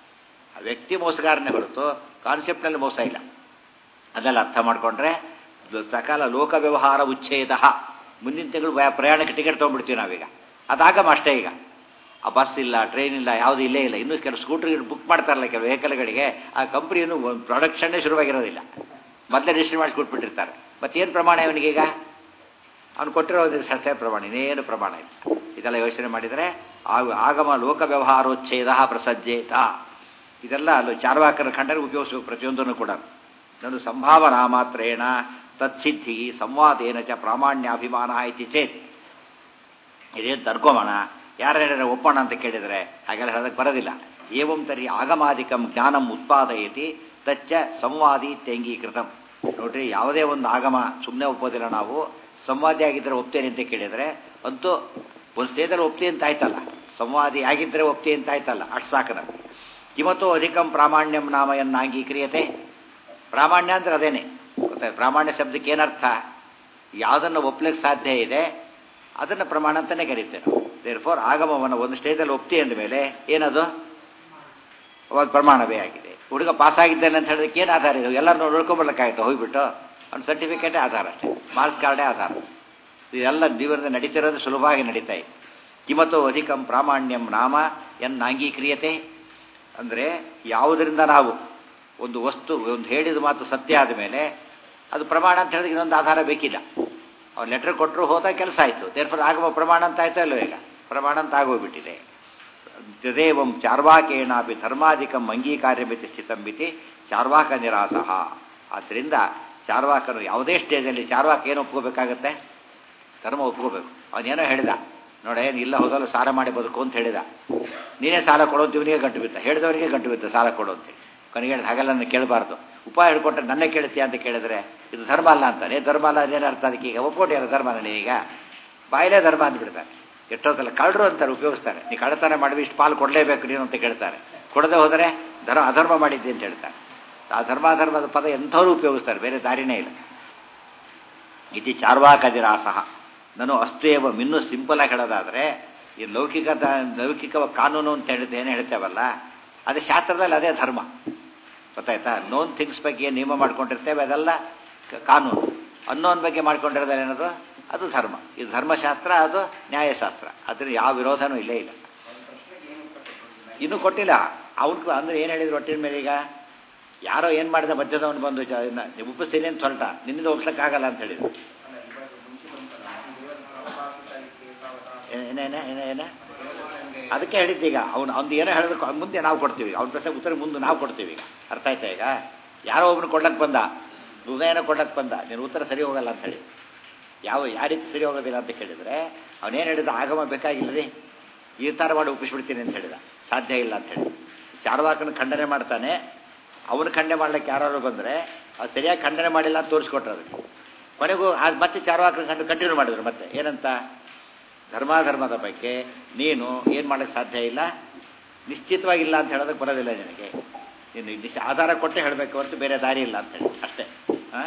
ಆ ವ್ಯಕ್ತಿ ಮೋಸಗಾರನೇ ಹೊರತು ಕಾನ್ಸೆಪ್ಟ್ನಲ್ಲಿ ಮೋಸ ಇಲ್ಲ ಅದೆಲ್ಲ ಅರ್ಥ ಮಾಡಿಕೊಂಡ್ರೆ ಸಕಾಲ ಲೋಕ ವ್ಯವಹಾರ ಉಚ್ಛೇದ ಮುಂದಿನ ತಿಂಗಳು ಪ್ರಯಾಣಕ್ಕೆ ಟಿಕೆಟ್ ತೊಗೊಂಡ್ಬಿಡ್ತೀವಿ ನಾವೀಗ ಅದಾಗಮ ಅಷ್ಟೇ ಈಗ ಆ ಬಸ್ ಇಲ್ಲ ಟ್ರೈನ್ ಇಲ್ಲ ಯಾವುದೂ ಇಲ್ಲೇ ಇಲ್ಲ ಇನ್ನೂ ಕೆಲವು ಸ್ಕೂಟ್ರ್ ಬುಕ್ ಮಾಡ್ತಾರಲ್ಲ ಕೆಲವು ವೆಹಿಕಲ್ಗಳಿಗೆ ಆ ಕಂಪ್ನಿಯನ್ನು ಪ್ರೊಡಕ್ಷನ್ನೇ ಶುರುವಾಗಿರೋದಿಲ್ಲ ಮೊದಲೇ ರಿಜಿಸ್ಟರ್ ಮಾಡಿಸಿ ಕೊಟ್ಬಿಟ್ಟಿರ್ತಾರೆ ಮತ್ತೇನು ಪ್ರಮಾಣ ಇವನಿಗೀಗ ಅವ್ನು ಕೊಟ್ಟಿರೋ ಅಷ್ಟೇ ಪ್ರಮಾಣ ಇನ್ನೇನು ಪ್ರಮಾಣ ಇಲ್ಲ ಇದೆಲ್ಲ ಯೋಚನೆ ಮಾಡಿದರೆ ಆಗಮ ಲೋಕ ವ್ಯವಹಾರೋಚ್ಛೇದ ಪ್ರಸಜ್ಜೇತ ಇದೆಲ್ಲ ಅಲ್ಲೂ ಚಾರ್ವಾಕರ ಖಂಡನೆ ಉಪಯೋಗಿಸಬೇಕು ಪ್ರತಿಯೊಂದನ್ನು ಕೂಡ ನಾನು ಸಂಭಾವನಾ ಮಾತ್ರೇಣ ತತ್ಸಿದ್ಧಿ ಸಂವಾದೇನ ಚ ಪ್ರಾಮಾಣ್ಯಾಭಿಮಾನ ಇತಿ ಚೇತ್ ಇದೇನು ತರ್ಕೋಮಣ ಯಾರು ಹೇಳಿದ್ರೆ ಒಪ್ಪೋಣ ಅಂತ ಕೇಳಿದರೆ ಹಾಗೆಲ್ಲ ಹೇಳೋದಕ್ಕೆ ಬರೋದಿಲ್ಲ ಏವಂ ತರಿ ಆಗಮಾದಿಕಂ ಜ್ಞಾನಂ ಉತ್ಪಾದಯತಿ ತಚ್ಚ ಸಂವಾದಿ ತೆಂಗೀಕೃತಂ ನೋಡ್ರಿ ಯಾವುದೇ ಒಂದು ಆಗಮ ಸುಮ್ಮನೆ ಒಪ್ಪೋದಿಲ್ಲ ನಾವು ಸಂವಾದಿ ಆಗಿದ್ದರೆ ಒಪ್ತೇನೆ ಅಂತ ಕೇಳಿದರೆ ಅಂತೂ ಒಂದು ಸ್ಟೇಜಲ್ಲಿ ಒಪ್ತಿ ಅಂತ ಆಯ್ತಲ್ಲ ಸಂವಾದಿ ಆಗಿದ್ದರೆ ಒಪ್ತಿ ಅಂತ ಆಯ್ತಲ್ಲ ಅಷ್ಟು ಸಾಕು ನಮಗೆ ಕಿಮತೋ ಅಧಿಕಂ ಪ್ರಾಮಾಣ್ಯಂ ನಾಮಯನ್ನ ಅಂಗೀಕ್ರಿಯತೆ ಪ್ರಾಮಾಣ್ಯ ಅಂದ್ರೆ ಅದೇನೆ ಗೊತ್ತಾಯ್ತು ಪ್ರಾಮಾಣ್ಯ ಶಬ್ದಕ್ಕೆ ಏನರ್ಥ ಯಾವುದನ್ನು ಒಪ್ಲಿಕ್ಕೆ ಸಾಧ್ಯ ಇದೆ ಅದನ್ನು ಪ್ರಮಾಣ ಅಂತಲೇ ಕರೀತೇವೆ ನಾವು ದೇರ್ ಫೋರ್ ಆಗಮವನ್ನು ಒಂದು ಸ್ಟೇಜಲ್ಲಿ ಒಪ್ತಿ ಅಂದ ಮೇಲೆ ಏನದು ಅವಾಗ ಪ್ರಮಾಣವೇ ಆಗಿದೆ ಹುಡುಗ ಪಾಸ್ ಆಗಿದ್ದಾನೆ ಅಂತ ಹೇಳೋದಕ್ಕೆ ಏನು ಆಧಾರ ಇದೆ ಎಲ್ಲರೂ ನೋಡ್ಕೊಂಬರ್ಲಿಕ್ಕಾಯ್ತು ಹೋಗ್ಬಿಟ್ಟು ಅವ್ನ ಸರ್ಟಿಫಿಕೇಟೇ ಆಧಾರ ಅಷ್ಟೇ ಮಾರ್ಕ್ಸ್ ಕಾರ್ಡೇ ಆಧಾರ ಇದೆಲ್ಲ ಜೀವನದ ನಡೀತಿರೋದು ಸುಲಭವಾಗಿ ನಡೀತಾ ಇದೆ ಕಿಮತೋ ಅಧಿಕಂ ಪ್ರಾಮಾಣ್ಯಂ ನಾಮ ಎನ್ನ ಅಂಗೀಕ್ರಿಯತೆ ಅಂದರೆ ಯಾವುದರಿಂದ ನಾವು ಒಂದು ವಸ್ತು ಒಂದು ಹೇಳಿದ ಮಾತು ಸತ್ಯ ಆದ ಮೇಲೆ ಅದು ಪ್ರಮಾಣ ಅಂತ ಹೇಳಿದ್ರೆ ಇನ್ನೊಂದು ಆಧಾರ ಬೇಕಿಲ್ಲ ಅವ್ನು ಲೆಟ್ರ್ ಕೊಟ್ಟರು ಹೋದ ಕೆಲಸ ಆಯಿತು ದೇರ್ಫರ್ ಆಗಮ ಪ್ರಮಾಣ ಅಂತ ಆಯ್ತೋ ಇಲ್ಲೋ ಈಗ ಪ್ರಮಾಣ ಅಂತ ಆಗೋಗ್ಬಿಟ್ಟಿದೆ ತದೇವಂ ಚಾರ್ವಾಕೇನಾಪಿ ಧರ್ಮಾಧಿಕಂ ಅಂಗೀಕಾರ್ಯಮಿತಿ ಸ್ಥಿತಂಬಿತಿ ಚಾರ್ವಾಕ ನಿರಾಸಹ ಆದ್ದರಿಂದ ಚಾರ್ವಾಕನು ಯಾವುದೇ ಸ್ಟೇಜಲ್ಲಿ ಚಾರ್ವಾಕ ಏನು ಒಪ್ಕೋಬೇಕಾಗತ್ತೆ ಧರ್ಮ ಒಪ್ಕೋಬೇಕು ಅವನೇನೋ ಹೇಳಿದ ನೋಡೇ ಇಲ್ಲ ಹೋದಲ್ಲ ಸಾಲ ಮಾಡಿ ಬದುಕು ಅಂತ ಹೇಳಿದ ನೀನೇ ಸಾಲ ಕೊಡೋದು ಇವನಿಗೆ ಗಂಟು ಬಿತ್ತ ಹೇಳಿದವನಿಗೆ ಗಂಟು ಬಿತ್ತ ಸಾಲ ಕೊಡು ಅಂತೇಳಿ ಕೊನೆಗೆ ಹೇಳಿದ ಹಾಗೆಲ್ಲ ನನ್ನ ಕೇಳಬಾರ್ದು ಉಪಾಯ ಹಿಡ್ಕೊಟ್ರೆ ನನ್ನೇ ಕೇಳ್ತೀಯ ಅಂತ ಕೇಳಿದ್ರೆ ಇದು ಧರ್ಮ ಅಲ್ಲ ಅಂತಾನೆ ಧರ್ಮ ಅಲ್ಲ ಅದೇನು ಅರ್ಥ ಅದಕ್ಕೆ ಈಗ ಒಪ್ಕೊಟ್ಟಿಯಲ್ಲ ಧರ್ಮ ನನಗೆ ಈಗ ಬಾಯಿಲೇ ಧರ್ಮ ಅಂದ್ಬಿಡ್ತಾರೆ ಎಷ್ಟೊತ್ತಲ್ಲ ಕಳ್ಳರು ಅಂತಾರೆ ಉಪಯೋಗಿಸ್ತಾರೆ ನೀ ಕಳ್ಳತನ ಮಾಡಿದ್ರೆ ಇಷ್ಟು ಪಾಲು ಕೊಡಲೇಬೇಕು ನೀನು ಅಂತ ಕೇಳ್ತಾರೆ ಕೊಡದೆ ಹೋದರೆ ಧರ್ಮ ಅಧರ್ಮ ಮಾಡಿದ್ದೆ ಅಂತ ಹೇಳ್ತಾರೆ ಆ ಧರ್ಮಾಧರ್ಮದ ಪದ ಎಂಥವ್ರು ಉಪಯೋಗಿಸ್ತಾರೆ ಬೇರೆ ದಾರಿನೇ ಇಲ್ಲ ಇತಿ ಚಾರ್ವಾಕದಿರಾಸಹ ನಾನು ಅಸ್ತೇವ ಇನ್ನೂ ಸಿಂಪಲ್ ಆಗಿ ಹೇಳೋದಾದರೆ ಈ ಲೌಕಿಕ ಲೌಕಿಕ ಕಾನೂನು ಅಂತ ಹೇಳಿದ್ರೆ ಏನು ಹೇಳ್ತೇವಲ್ಲ ಅದೇ ಶಾಸ್ತ್ರದಲ್ಲಿ ಅದೇ ಧರ್ಮ ಗೊತ್ತಾಯ್ತಾ ನೋನ್ ಥಿಂಗ್ಸ್ ಬಗ್ಗೆ ಏನು ನಿಯಮ ಮಾಡ್ಕೊಂಡಿರ್ತೇವೆ ಅದೆಲ್ಲ ಕಾನೂನು ಅನ್ನೋನ್ ಬಗ್ಗೆ ಮಾಡ್ಕೊಂಡಿರೋದು ಏನದು ಅದು ಧರ್ಮ ಇದು ಧರ್ಮಶಾಸ್ತ್ರ ಅದು ನ್ಯಾಯಶಾಸ್ತ್ರ ಅದ್ರ ಯಾವ ವಿರೋಧನೂ ಇಲ್ಲೇ ಇಲ್ಲ ಇನ್ನೂ ಕೊಟ್ಟಿಲ್ಲ ಅವ್ನು ಅಂದ್ರೆ ಏನು ಹೇಳಿದ್ರು ಒಟ್ಟಿನ ಮೇಲೆ ಈಗ ಯಾರೋ ಏನು ಮಾಡಿದ ಮಧ್ಯದವನು ಬಂದು ನೀವು ಒಪ್ಪಿಸ್ತೀನಿ ಅಂತ ಹೊರಟ ನಿನ್ನಿಂದ ಒಪ್ಸಕ್ಕಾಗಲ್ಲ ಅಂತ ಹೇಳಿದ್ರು ಏನೇನ ಏನ ಏನ ಅದಕ್ಕೆ ಹೇಳಿದ್ದೀಗ ಅವ್ನು ಅವ್ನು ಏನೋ ಹೇಳೋದಕ್ಕೆ ಮುಂದೆ ನಾವು ಕೊಡ್ತೀವಿ ಅವ್ನ ಪ್ರಶ್ನೆ ಉತ್ತರ ಮುಂದೆ ನಾವು ಕೊಡ್ತೀವಿ ಈಗ ಅರ್ಥ ಆಯ್ತಾ ಈಗ ಯಾರೋ ಒಬ್ನು ಕೊಡ್ಲಕ್ಕೆ ಬಂದ ಹೃದಯನ ಕೊಡ್ಲಕ್ಕೆ ಬಂದ ನೀನು ಉತ್ತರ ಸರಿ ಹೋಗಲ್ಲ ಅಂತ ಹೇಳಿ ಯಾವ ಯಾವ ರೀತಿ ಸರಿ ಹೋಗೋದಿಲ್ಲ ಅಂತ ಕೇಳಿದರೆ ಅವನೇನು ಹೇಳಿದ ಆಗಮ ಬೇಕಾಗಿಲ್ಲರಿ ಈ ಥರ ಮಾಡಿ ಒಪ್ಪಿಸ್ಬಿಡ್ತೀನಿ ಅಂತ ಹೇಳಿದ ಸಾಧ್ಯ ಇಲ್ಲ ಅಂತ ಹೇಳಿ ಚಾರ್ವಾಕನ ಖಂಡನೆ ಮಾಡ್ತಾನೆ ಅವನು ಖಂಡನೆ ಮಾಡ್ಲಿಕ್ಕೆ ಯಾರು ಬಂದರೆ ಅದು ಸರಿಯಾಗಿ ಖಂಡನೆ ಮಾಡಿಲ್ಲ ಅಂತ ತೋರಿಸ್ಕೊಟ್ರು ಅದಕ್ಕೆ ಕೊನೆಗೂ ಅದು ಮತ್ತೆ ಚಾರ್ವಾಕನ ಖಂಡ ಕಂಟಿನ್ಯೂ ಮಾಡಿದ್ರು ಮತ್ತೆ ಏನಂತ ಧರ್ಮಾಧರ್ಮದ ಬಗ್ಗೆ ನೀನು ಏನು ಮಾಡೋಕ್ಕೆ ಸಾಧ್ಯ ಇಲ್ಲ ನಿಶ್ಚಿತವಾಗಿಲ್ಲ ಅಂತ ಹೇಳೋದಕ್ಕೆ ಬರೋದಿಲ್ಲ ನಿನಗೆ ನೀನು ನಿಶ್ಚ ಆಧಾರ ಕೊಟ್ಟೆ ಹೇಳಬೇಕು ಹೊರತು ಬೇರೆ ದಾರಿ ಇಲ್ಲ ಅಂತ ಹೇಳಿ ಅಷ್ಟೇ ಹಾಂ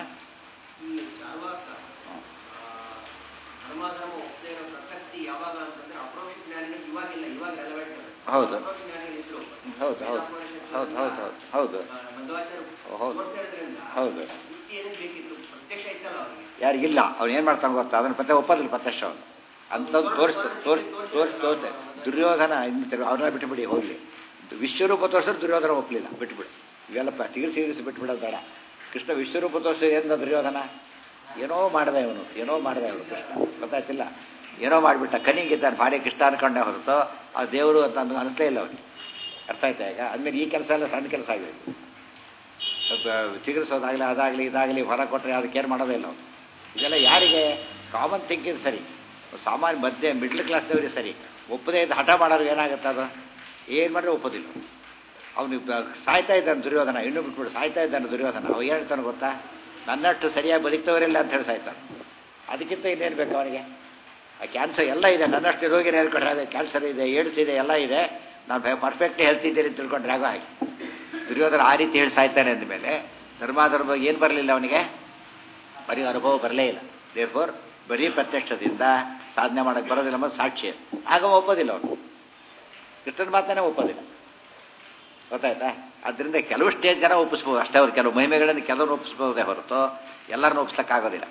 ಧರ್ಮಾಧರ್ಮ ಒಪ್ಪದೇ ಇರೋ ಪ್ರಸಕ್ತಿ ಯಾವಾಗ ಅಂತಂದ್ರೆ ಅಪ್ರೋಕ್ಷ ಜ್ಞಾನಿಗಳು ಇವಾಗಿಲ್ಲ ಇವಾಗ ರೆಲವೆಂಟ್ ಹೌದು. ಅಪ್ರೋಕ್ಷ ಜ್ಞಾನಿಗಳು ಇದ್ರು ಹೌದು ಹೌದು ಹೌದು ಹೌದು ಹೌದು ಹೌದು ಮಧ್ವಾಚಾರ್ಯ ಹೌದು. ತೋರಿಸ್ತಾ ಇರೋದ್ರಿಂದ ಹೌದು ಯುಕ್ತಿ ಏನೇನು ಬೇಕಿತ್ತು ಪ್ರತ್ಯಕ್ಷ ಇತ್ತಲ್ಲ ಅವರಿಗೆ ಯಾರಿಗಿಲ್ಲ ಅವ್ನು ಏನು ಮಾಡ್ತಾನೆ ಗೊತ್ತಾ ಅದನ್ನು ಪತ್ತೆ ಒಪ್ಪೋದಿಲ್ಲ ಪ್ರತ್ಯಕ್ಷ ಅವನು ಅಂಥದ್ದು ತೋರಿಸ್ ತೋರಿಸ್ ತೋರಿಸ್ ತೋರ್ತೆ ದುರ್ಯೋಧನ ಇನ್ನು ಅವ್ರನ್ನ ಬಿಟ್ಟುಬಿಡಿ ಹೋಗಲಿ ವಿಶ್ವರೂಪ ತೋರಿಸಿದ್ರೆ ದುರ್ಯೋಧನ ಒಪ್ಪಲಿಲ್ಲ ಬಿಟ್ಬಿಡು ಇವೆಲ್ಲ ತಿಗಿರಿಸಿ ಇರಿಸಿ ಬಿಟ್ಬಿಡೋದು ಬೇಡ ಕೃಷ್ಣ ವಿಶ್ವರೂಪ ತೋರಿಸಿ ಏನು ದುರ್ಯೋಧನ ಏನೋ ಮಾಡಿದೆ ಇವನು ಏನೋ ಮಾಡಿದೆ ಇವನು ಕೃಷ್ಣ ಗೊತ್ತಾಯ್ತಿಲ್ಲ ಏನೋ ಮಾಡಿಬಿಟ್ಟ ಕನಿಗಿದ್ದಾನೆ ಭಾರಿ ಕೃಷ್ಣ ಅನ್ಕೊಂಡೆ ಹೊರತು ಆ ದೇವರು ಅಂತ ಅಂದು ಅನಿಸ್ಲೇ ಇಲ್ಲ ಅವನಿಗೆ ಅರ್ಥ ಆಯ್ತಾ ಈಗ ಅಂದಮೇಲೆ ಈ ಕೆಲಸ ಎಲ್ಲ ಸಣ್ಣ ಕೆಲಸ ಆಗಿದೆ ಚಿಗುರಿಸೋದಾಗಲಿ ಅದಾಗಲಿ ಇದಾಗಲಿ ಹೊರ ಕೊಟ್ಟರೆ ಅದಕ್ಕೆ ಏನು ಮಾಡೋದೇ ಇಲ್ಲ ಅವನು ಇದೆಲ್ಲ ಯಾರಿಗೆ ಕಾಮನ್ ಥಿಂಕಿಂಗ್ ಸರಿ ಸಾಮಾನ್ಯ ಮಧ್ಯೆ ಮಿಡ್ಲ್ ಕ್ಲಾಸ್ನವ್ರಿಗೆ ಸರಿ ಒಪ್ಪದೇ ಇದ್ದು ಹಠ ಮಾಡೋರು ಏನಾಗುತ್ತೆ ಅದು ಏನು ಮಾಡಿದ್ರೆ ಒಪ್ಪೋದಿಲ್ಲ ಅವನು ಸಾಯ್ತಾ ಇದ್ದಾನೆ ದುರ್ಯೋಧನ ಇನ್ನೂ ಬಿಟ್ಬಿಟ್ಟು ಸಾಯ್ತಾ ಇದ್ದಾನೆ ದುರ್ಯೋಧನ ಅವ ಏನು ಹೇಳ್ತಾನೆ ಗೊತ್ತಾ ನನ್ನಷ್ಟು ಸರಿಯಾಗಿ ಬದುಕ್ತವರಿಲ್ಲ ಅಂತ ಹೇಳಿ ಸಾಯ್ತಾನೆ ಅದಕ್ಕಿಂತ ಇನ್ನೇನು ಬೇಕು ಅವನಿಗೆ ಆ ಕ್ಯಾನ್ಸರ್ ಎಲ್ಲ ಇದೆ ನನ್ನಷ್ಟು ರೋಗಿನ ಹೇಳ್ಕೊಂಡ್ರೆ ಅದೇ ಕ್ಯಾನ್ಸರ್ ಇದೆ ಏಡ್ಸ್ ಇದೆ ಎಲ್ಲ ಇದೆ ನಾನು ಪರ್ಫೆಕ್ಟ್ ಹೆಲ್ತ್ ಇದ್ದೀನಿ ಅಂತ ತಿಳ್ಕೊಂಡ್ರೆ ಆಗೋ ಹಾಗೆ ದುರ್ಯೋಧನ ಆ ರೀತಿ ಹೇಳಿ ಸಾಯ್ತಾನೆ ಅಂದಮೇಲೆ ಧರ್ಮಾಧರ್ಮ ಏನು ಬರಲಿಲ್ಲ ಅವನಿಗೆ ಬರೀ ಅನುಭವ ಬರಲೇ ಇಲ್ಲ ದೇರ್ಫೋರ್ ಬರೀ ಪ್ರತ್ಯಕ್ಷದಿಂದ ಸಾಧನೆ ಮಾಡೋಕ್ಕೆ ಬರೋದಿಲ್ಲ ಮತ್ತು ಸಾಕ್ಷಿ ಆಗ ಒಪ್ಪೋದಿಲ್ಲ ಅವನು ಕೃಷ್ಣನ ಮಾತನ್ನೇ ಒಪ್ಪೋದಿಲ್ಲ ಗೊತ್ತಾಯ್ತಾ ಅದರಿಂದ ಕೆಲವು ಸ್ಟೇಜ್ ಜನ ಒಪ್ಪಿಸ್ಬೋದು ಅಷ್ಟೇ ಅವ್ರು ಕೆಲವು ಮಹಿಮೆಗಳನ್ನು ಕೆಲವರು ಒಪ್ಪಿಸ್ಬೋದೇ ಹೊರತು ಎಲ್ಲರನ್ನು ಒಪ್ಪಿಸ್ಲಿಕ್ಕಾಗೋದಿಲ್ಲ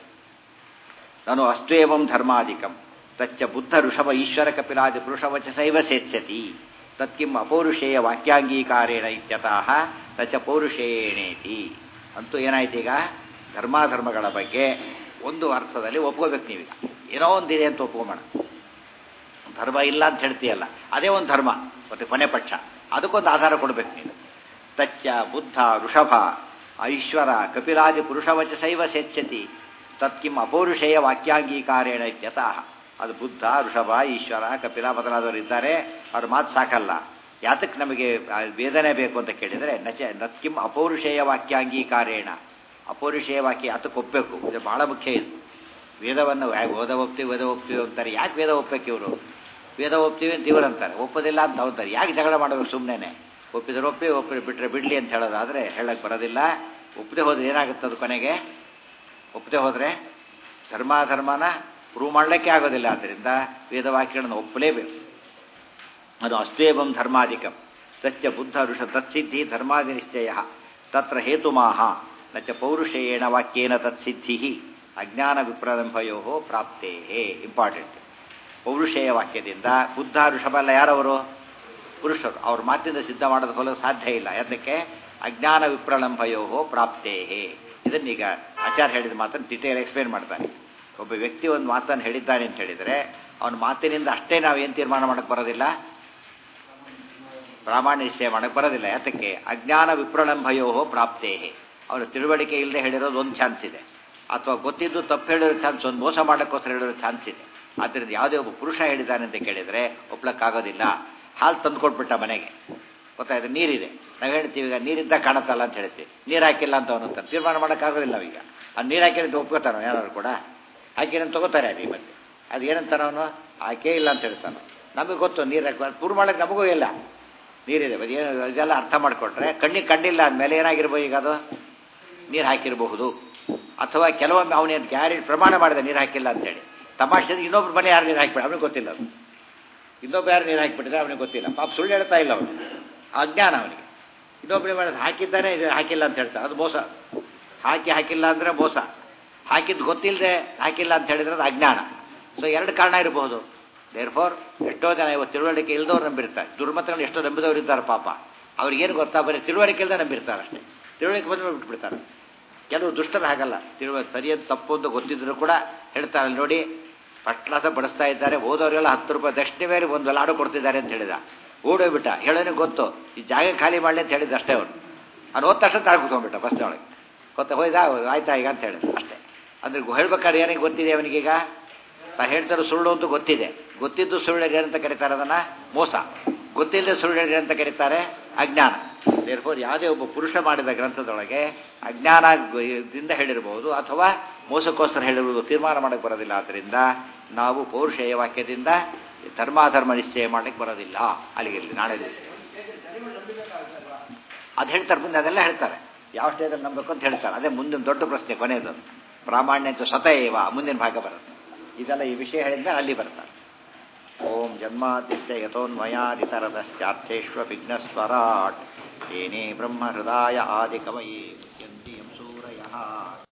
ನಾನು ಅಷ್ಟು ಏವಂ ಧರ್ಮಾಧಿಕಂ ತಚ್ಚ ಬುದ್ಧ ಋಷಭ ಈಶ್ವರ ಕಪಿಲಾದಿ ಪುರುಷವಚ ಸೈವ ಸೇತ್ಸ್ಯತಿ ತತ್ಕಿಂ ಅಪೌರುಷೇಯ ವಾಕ್ಯಾಂಗೀಕಾರೇಣ ಇತ್ಯತಃ ತಚ್ಚ ಪೌರುಷೇಯೇನೇತಿ ಅಂತೂ ಏನಾಯ್ತು ಈಗ ಧರ್ಮಾಧರ್ಮಗಳ ಬಗ್ಗೆ ಒಂದು ಅರ್ಥದಲ್ಲಿ ಒಪ್ಕೋಬೇಕು ನೀವೀಗ ಏನೋ ಒಂದಿದೆ ಅಂತ ಒಪ್ಕೊಂಬೋಣ ಧರ್ಮ ಇಲ್ಲ ಅಂತ ಹೇಳ್ತೀಯಲ್ಲ ಅದೇ ಒಂದು ಧರ್ಮ ಮತ್ತೆ ಕೊನೆ ಪಕ್ಷ ಅದಕ್ಕೊಂದು ಆಧಾರ ಕೊಡಬೇಕು ನೀನು ತಚ್ಚ ಬುದ್ಧ ಋಷಭ ಐಶ್ವರ ಕಪಿಲಾದಿ ಪುರುಷವಚ ಸೈವ ಸೇತ್ಸ್ಯತಿ ತತ್ಕಿಂ ಅಪೌರುಷೇಯ ವಾಕ್ಯಾಂಗೀಕಾರೇಣ ಇತ್ಯತಃ ಅದು ಬುದ್ಧ ಋಷಭ ಈಶ್ವರ ಕಪಿಲ ಮೊದಲಾದವರು ಇದ್ದಾರೆ ಅವ್ರ ಮಾತು ಸಾಕಲ್ಲ ಯಾತಕ್ಕೆ ನಮಗೆ ಆ ವೇದನೆ ಬೇಕು ಅಂತ ಕೇಳಿದರೆ ನಚ ನತ್ಕಿಂ ಅಪೌರುಷೇಯ ವಾಕ್ಯಾಂಗೀಕಾರೇಣ ಅಪೌರುಷೇಯ ವಾಕ್ಯ ಅದಕ್ಕೆ ಒಪ್ಪಬೇಕು ಇದು ಬಹಳ ಮುಖ್ಯ ಇದು ವೇದವನ್ನು ಹೇಗೆ ಓದ ಒಪ್ತೀವಿ ವೇದ ಒಪ್ತೀವಿ ಅಂತಾರೆ ಯಾಕೆ ವೇದ ಒಪ್ಪಬೇಕು ಇವರು ವೇದ ಒಪ್ತೀವಿ ಅಂತ ಇವರು ಅಂತಾರೆ ಒಪ್ಪೋದಿಲ್ಲ ಅಂತ ಅಂತಾರೆ ಯಾಕೆ ಜಗಳ ಮಾಡಬೇಕು ಸುಮ್ಮನೆ ಒಪ್ಪಿದ್ರೆ ಒಪ್ಪಿ ಒಪ್ಪಿ ಬಿಟ್ಟರೆ ಬಿಡಲಿ ಅಂತ ಹೇಳೋದಾದರೆ ಹೇಳಕ್ಕೆ ಬರೋದಿಲ್ಲ ಒಪ್ಪದೆ ಹೋದ್ರೆ ಏನಾಗುತ್ತೆ ಅದು ಕೊನೆಗೆ ಒಪ್ಪದೆ ಹೋದರೆ ಧರ್ಮಾಧರ್ಮನ ಪ್ರೂವ್ ಮಾಡಲಿಕ್ಕೆ ಆಗೋದಿಲ್ಲ ಆದ್ದರಿಂದ ವೇದವಾಕ್ಯಗಳನ್ನು ಒಪ್ಪಲೇಬೇಕು ಅದು ಅಸ್ತೇವಂ ಧರ್ಮಾಧಿಕಂ ತಚ್ಚ ಬುದ್ಧ ಋಷ ತತ್ಸಿದ್ಧಿ ಧರ್ಮಾದಿ ನಿಶ್ಚಯ ತತ್ರ ಹೇತುಮಾಹ ನಚ ಪೌರುಷೇಯೇಣ ವಾಕ್ಯೇನ ತತ್ಸಿದ್ಧಿ ಅಜ್ಞಾನ ವಿಪ್ರಲಂಭಯೋ ಪ್ರಾಪ್ತೇ ಇಂಪಾರ್ಟೆಂಟ್ ಪೌರುಷೇಯ ವಾಕ್ಯದಿಂದ ಬುದ್ಧ ಋಷಭ ಎಲ್ಲ ಯಾರವರು ಪುರುಷರು ಅವ್ರ ಮಾತಿಂದ ಸಿದ್ಧ ಮಾಡೋದು ಹೋಗಲು ಸಾಧ್ಯ ಇಲ್ಲ ಯಾತಕ್ಕೆ ಅಜ್ಞಾನ ವಿಪ್ರಲಂಭಯೋ ಪ್ರಾಪ್ತೇ ಇದನ್ನೀಗ ಆಚಾರ್ಯ ಹೇಳಿದ ಮಾತನ್ನು ಡಿಟೇಲ್ ಎಕ್ಸ್ಪ್ಲೇನ್ ಮಾಡ್ತಾನೆ ಒಬ್ಬ ವ್ಯಕ್ತಿ ಒಂದು ಮಾತನ್ನು ಹೇಳಿದ್ದಾನೆ ಅಂತ ಹೇಳಿದರೆ ಅವನ ಮಾತಿನಿಂದ ಅಷ್ಟೇ ನಾವು ಏನು ತೀರ್ಮಾನ ಮಾಡಕ್ಕೆ ಬರೋದಿಲ್ಲ ಪ್ರಾಮಾಣ್ಯ ನಿಶ್ಚಯ ಮಾಡಕ್ಕೆ ಬರೋದಿಲ್ಲ ಯಾತಕ್ಕೆ ಅಜ್ಞಾನ ವಿಪ್ರಲಂಭಯೋ ಪ್ರಾಪ್ತೇ ಅವನು ತಿಳುವಳಿಕೆ ಇಲ್ಲದೆ ಹೇಳಿರೋದು ಒಂದು ಚಾನ್ಸ್ ಇದೆ ಅಥವಾ ಗೊತ್ತಿದ್ದು ತಪ್ಪು ಹೇಳಿರೋ ಚಾನ್ಸ್ ಒಂದು ಮೋಸ ಮಾಡೋಕ್ಕೋಸ್ಕರ ಹೇಳಿರೋ ಚಾನ್ಸ್ ಇದೆ ಆದ್ದರಿಂದ ಯಾವುದೇ ಒಬ್ಬ ಪುರುಷ ಹೇಳಿದ್ದಾನೆ ಅಂತ ಕೇಳಿದರೆ ಒಪ್ಲಕ್ಕಾಗೋದಿಲ್ಲ ಹಾಲು ತಂದುಕೊಟ್ಬಿಟ್ಟ ಮನೆಗೆ ಗೊತ್ತಾಯ್ತು ನೀರಿದೆ ನಾವು ಹೇಳ್ತೀವಿ ಈಗ ನೀರಿದ್ದ ಕಾಣತ್ತಲ್ಲ ಅಂತ ಹೇಳ್ತೀವಿ ನೀರು ಹಾಕಿಲ್ಲ ಅಂತ ಅವನು ಅಂತಾನೆ ತೀರ್ಮಾನ ಮಾಡೋಕ್ಕಾಗೋದಿಲ್ಲ ನಾವೀಗ ಆ ನೀರು ಹಾಕಿಲ್ಲ ಒಪ್ಕೋತಾನೋ ಯಾರು ಕೂಡ ಹಾಕಿನ ತಗೋತಾರೆ ಅಲ್ಲಿ ಮತ್ತೆ ಅದು ಏನಂತಾನ ಅವನು ಹಾಕೇ ಇಲ್ಲ ಅಂತ ಹೇಳ್ತಾನೆ ನಮಗೆ ಗೊತ್ತು ನೀರು ಹಾಕಿ ಪೂರ್ ಮಾಡೋಕ್ಕೆ ನಮಗೂ ಇಲ್ಲ ನೀರಿದೆ ಏನು ಇದೆಲ್ಲ ಅರ್ಥ ಮಾಡಿಕೊಟ್ರೆ ಕಣ್ಣಿಗೆ ಕಂಡಿಲ್ಲ ಅಂದಮೇಲೆ ಏನಾಗಿರ್ಬೋದು ಈಗ ಅದು ನೀರು ಹಾಕಿರಬಹುದು ಅಥವಾ ಕೆಲವೊಮ್ಮೆ ಅವನೇನು ಗ್ಯಾರಿ ಪ್ರಮಾಣ ಮಾಡಿದ ನೀರು ಹಾಕಿಲ್ಲ ಅಂತೇಳಿ ತಮಾಷೆ ಇನ್ನೊಬ್ರು ಮನೆ ಯಾರು ನೀರು ಹಾಕಿಬಿಡ ಅವನಿಗೆ ಗೊತ್ತಿಲ್ಲ ಅದು ಇನ್ನೊಬ್ಬ ಯಾರು ನೀರು ಹಾಕಿಬಿಟ್ಟಿದ್ರೆ ಅವನಿಗೆ ಗೊತ್ತಿಲ್ಲ ಪಾಪ ಸುಳ್ಳು ಹೇಳ್ತಾ ಇಲ್ಲ ಅವನು ಅಜ್ಞಾನ ಅವನಿಗೆ ಇನ್ನೊಬ್ಬರು ಮಾಡೋದು ಹಾಕಿದ್ದಾನೆ ಇದು ಹಾಕಿಲ್ಲ ಅಂತ ಹೇಳ್ತಾರೆ ಅದು ಮೋಸ ಹಾಕಿ ಹಾಕಿಲ್ಲ ಅಂದರೆ ಮೋಸ ಹಾಕಿದ್ದು ಗೊತ್ತಿಲ್ಲದೆ ಹಾಕಿಲ್ಲ ಅಂತ ಹೇಳಿದ್ರೆ ಅದು ಅಜ್ಞಾನ ಸೊ ಎರಡು ಕಾರಣ ಇರಬಹುದು ದೇರ್ ಫೋರ್ ಎಷ್ಟೋ ಜನ ಇವತ್ತು ತಿಳುವಳಿಕೆ ಇಲ್ದವ್ರು ನಂಬಿರ್ತಾರೆ ದುರ್ಮತಗಳು ಎಷ್ಟೋ ನಂಬಿದವ್ರು ಇದ್ದಾರೆ ಪಾಪ ಅವ್ರಿಗೇನು ಗೊತ್ತಾ ಬರೀ ತಿಳುವಳಿಕೆ ಇಲ್ಲದೆ ನಂಬಿರ್ತಾರೆ ಅಷ್ಟೇ ತಿಳುವಳಿಕೆ ಬಂದು ಬಿಟ್ಬಿಡ್ತಾರೆ ಕೆಲವು ದುಷ್ಟರು ಹಾಗಲ್ಲ ತಿಳುವ ಸರಿಯಾದ ತಪ್ಪು ಅಂತ ಗೊತ್ತಿದ್ರು ಕೂಡ ಹೇಳ್ತಾರೆ ನೋಡಿ ಫಸ್ಟ್ ಕ್ಲಾಸ ಬಡಿಸ್ತಾ ಇದ್ದಾರೆ ಓದೋರೆಲ್ಲ ಹತ್ತು ರೂಪಾಯಿ ದಕ್ಷಿಣ ಮೇಲೆ ಒಂದು ಲಾಡು ಕೊಡ್ತಿದ್ದಾರೆ ಅಂತ ಹೇಳಿದ ಓಡೋಗ್ಬಿಟ್ಟ ಹೇಳೋನಿಗೆ ಗೊತ್ತು ಈ ಜಾಗ ಖಾಲಿ ಮಾಡಲಿ ಅಂತ ಹೇಳಿದ ಅಷ್ಟೇ ಅವನು ಅವ್ನು ಓದ್ ತಕ್ಷಣ ತಾಳು ಕೂತ್ಕೊಂಡ್ಬಿಟ್ಟ ಬಸ್ನೊಳಗೆ ಗೊತ್ತಾ ಹೋಯ್ದಾ ಆಯ್ತಾ ಈಗ ಅಂತ ಹೇಳಿದ ಅಷ್ಟೇ ಅಂದ್ರೆ ಹೇಳ್ಬೇಕಾದ್ರೆ ಏನಿಗೆ ಗೊತ್ತಿದೆ ಅವನಿಗೀಗ ತಾ ಹೇಳ್ತಾರೆ ಸುಳ್ಳು ಅಂತ ಗೊತ್ತಿದೆ ಗೊತ್ತಿದ್ದು ಸುಳ್ಳು ಏನಂತ ಕರೀತಾರೆ ಅದನ್ನ ಮೋಸ ಗೊತ್ತಿಲ್ಲದೆ ಸುಳ್ಳು ಅಂತ ಕರೀತಾರೆ ಅಜ್ಞಾನ ದೇರ್ಫೋರ್ ಯಾವುದೇ ಒಬ್ಬ ಪುರುಷ ಮಾಡಿದ ಗ್ರಂಥದೊಳಗೆ ಅಜ್ಞಾನದಿಂದ ಹೇಳಿರಬಹುದು ಅಥವಾ ಮೋಸಕ್ಕೋಸ್ಕರ ಹೇಳಿರುವುದು ತೀರ್ಮಾನ ಮಾಡಕ್ಕೆ ಬರೋದಿಲ್ಲ ಆದ್ದರಿಂದ ನಾವು ಪೌರುಷೇಯ ವಾಕ್ಯದಿಂದ ಧರ್ಮಾಧರ್ಮ ನಿಶ್ಚಯ ಮಾಡಲಿಕ್ಕೆ ಬರೋದಿಲ್ಲ ಅಲ್ಲಿಗೆ ನಾಳೆ ದಿವಸ ಅದು ಹೇಳ್ತಾರೆ ಮುಂದೆ ಅದೆಲ್ಲ ಹೇಳ್ತಾರೆ ಯಾವ ಸ್ಟೇಜಲ್ಲಿ ನಂಬಬೇಕು ಅಂತ ಹೇಳ್ತಾರೆ ಅದೇ ಮುಂದಿನ ದೊಡ್ಡ ಪ್ರಶ್ನೆ ಕೊನೆಯದು ಪ್ರಾಮಾಣ್ಯ ಅಂತ ಸ್ವತಃ ಇವ ಮುಂದಿನ ಭಾಗ ಬರುತ್ತೆ ಇದೆಲ್ಲ ಈ ವಿಷಯ ಹೇಳಿದ್ಮೇಲೆ ಅಲ್ಲಿ ಬರ್ತಾರೆ ಓಂ ಜನ್ಮಾತಿಸ್ಯ ಯಥೋನ್ಮಯಾದಿತರದಶ್ಚಾರ್ಥೇಶ್ವ ವಿಘ್ನಸ್ವರಾಟ್ ತೇನೇ ಬ್ರಹ್ಮ ಹೃದಯ ಆದಿಕವಯೇ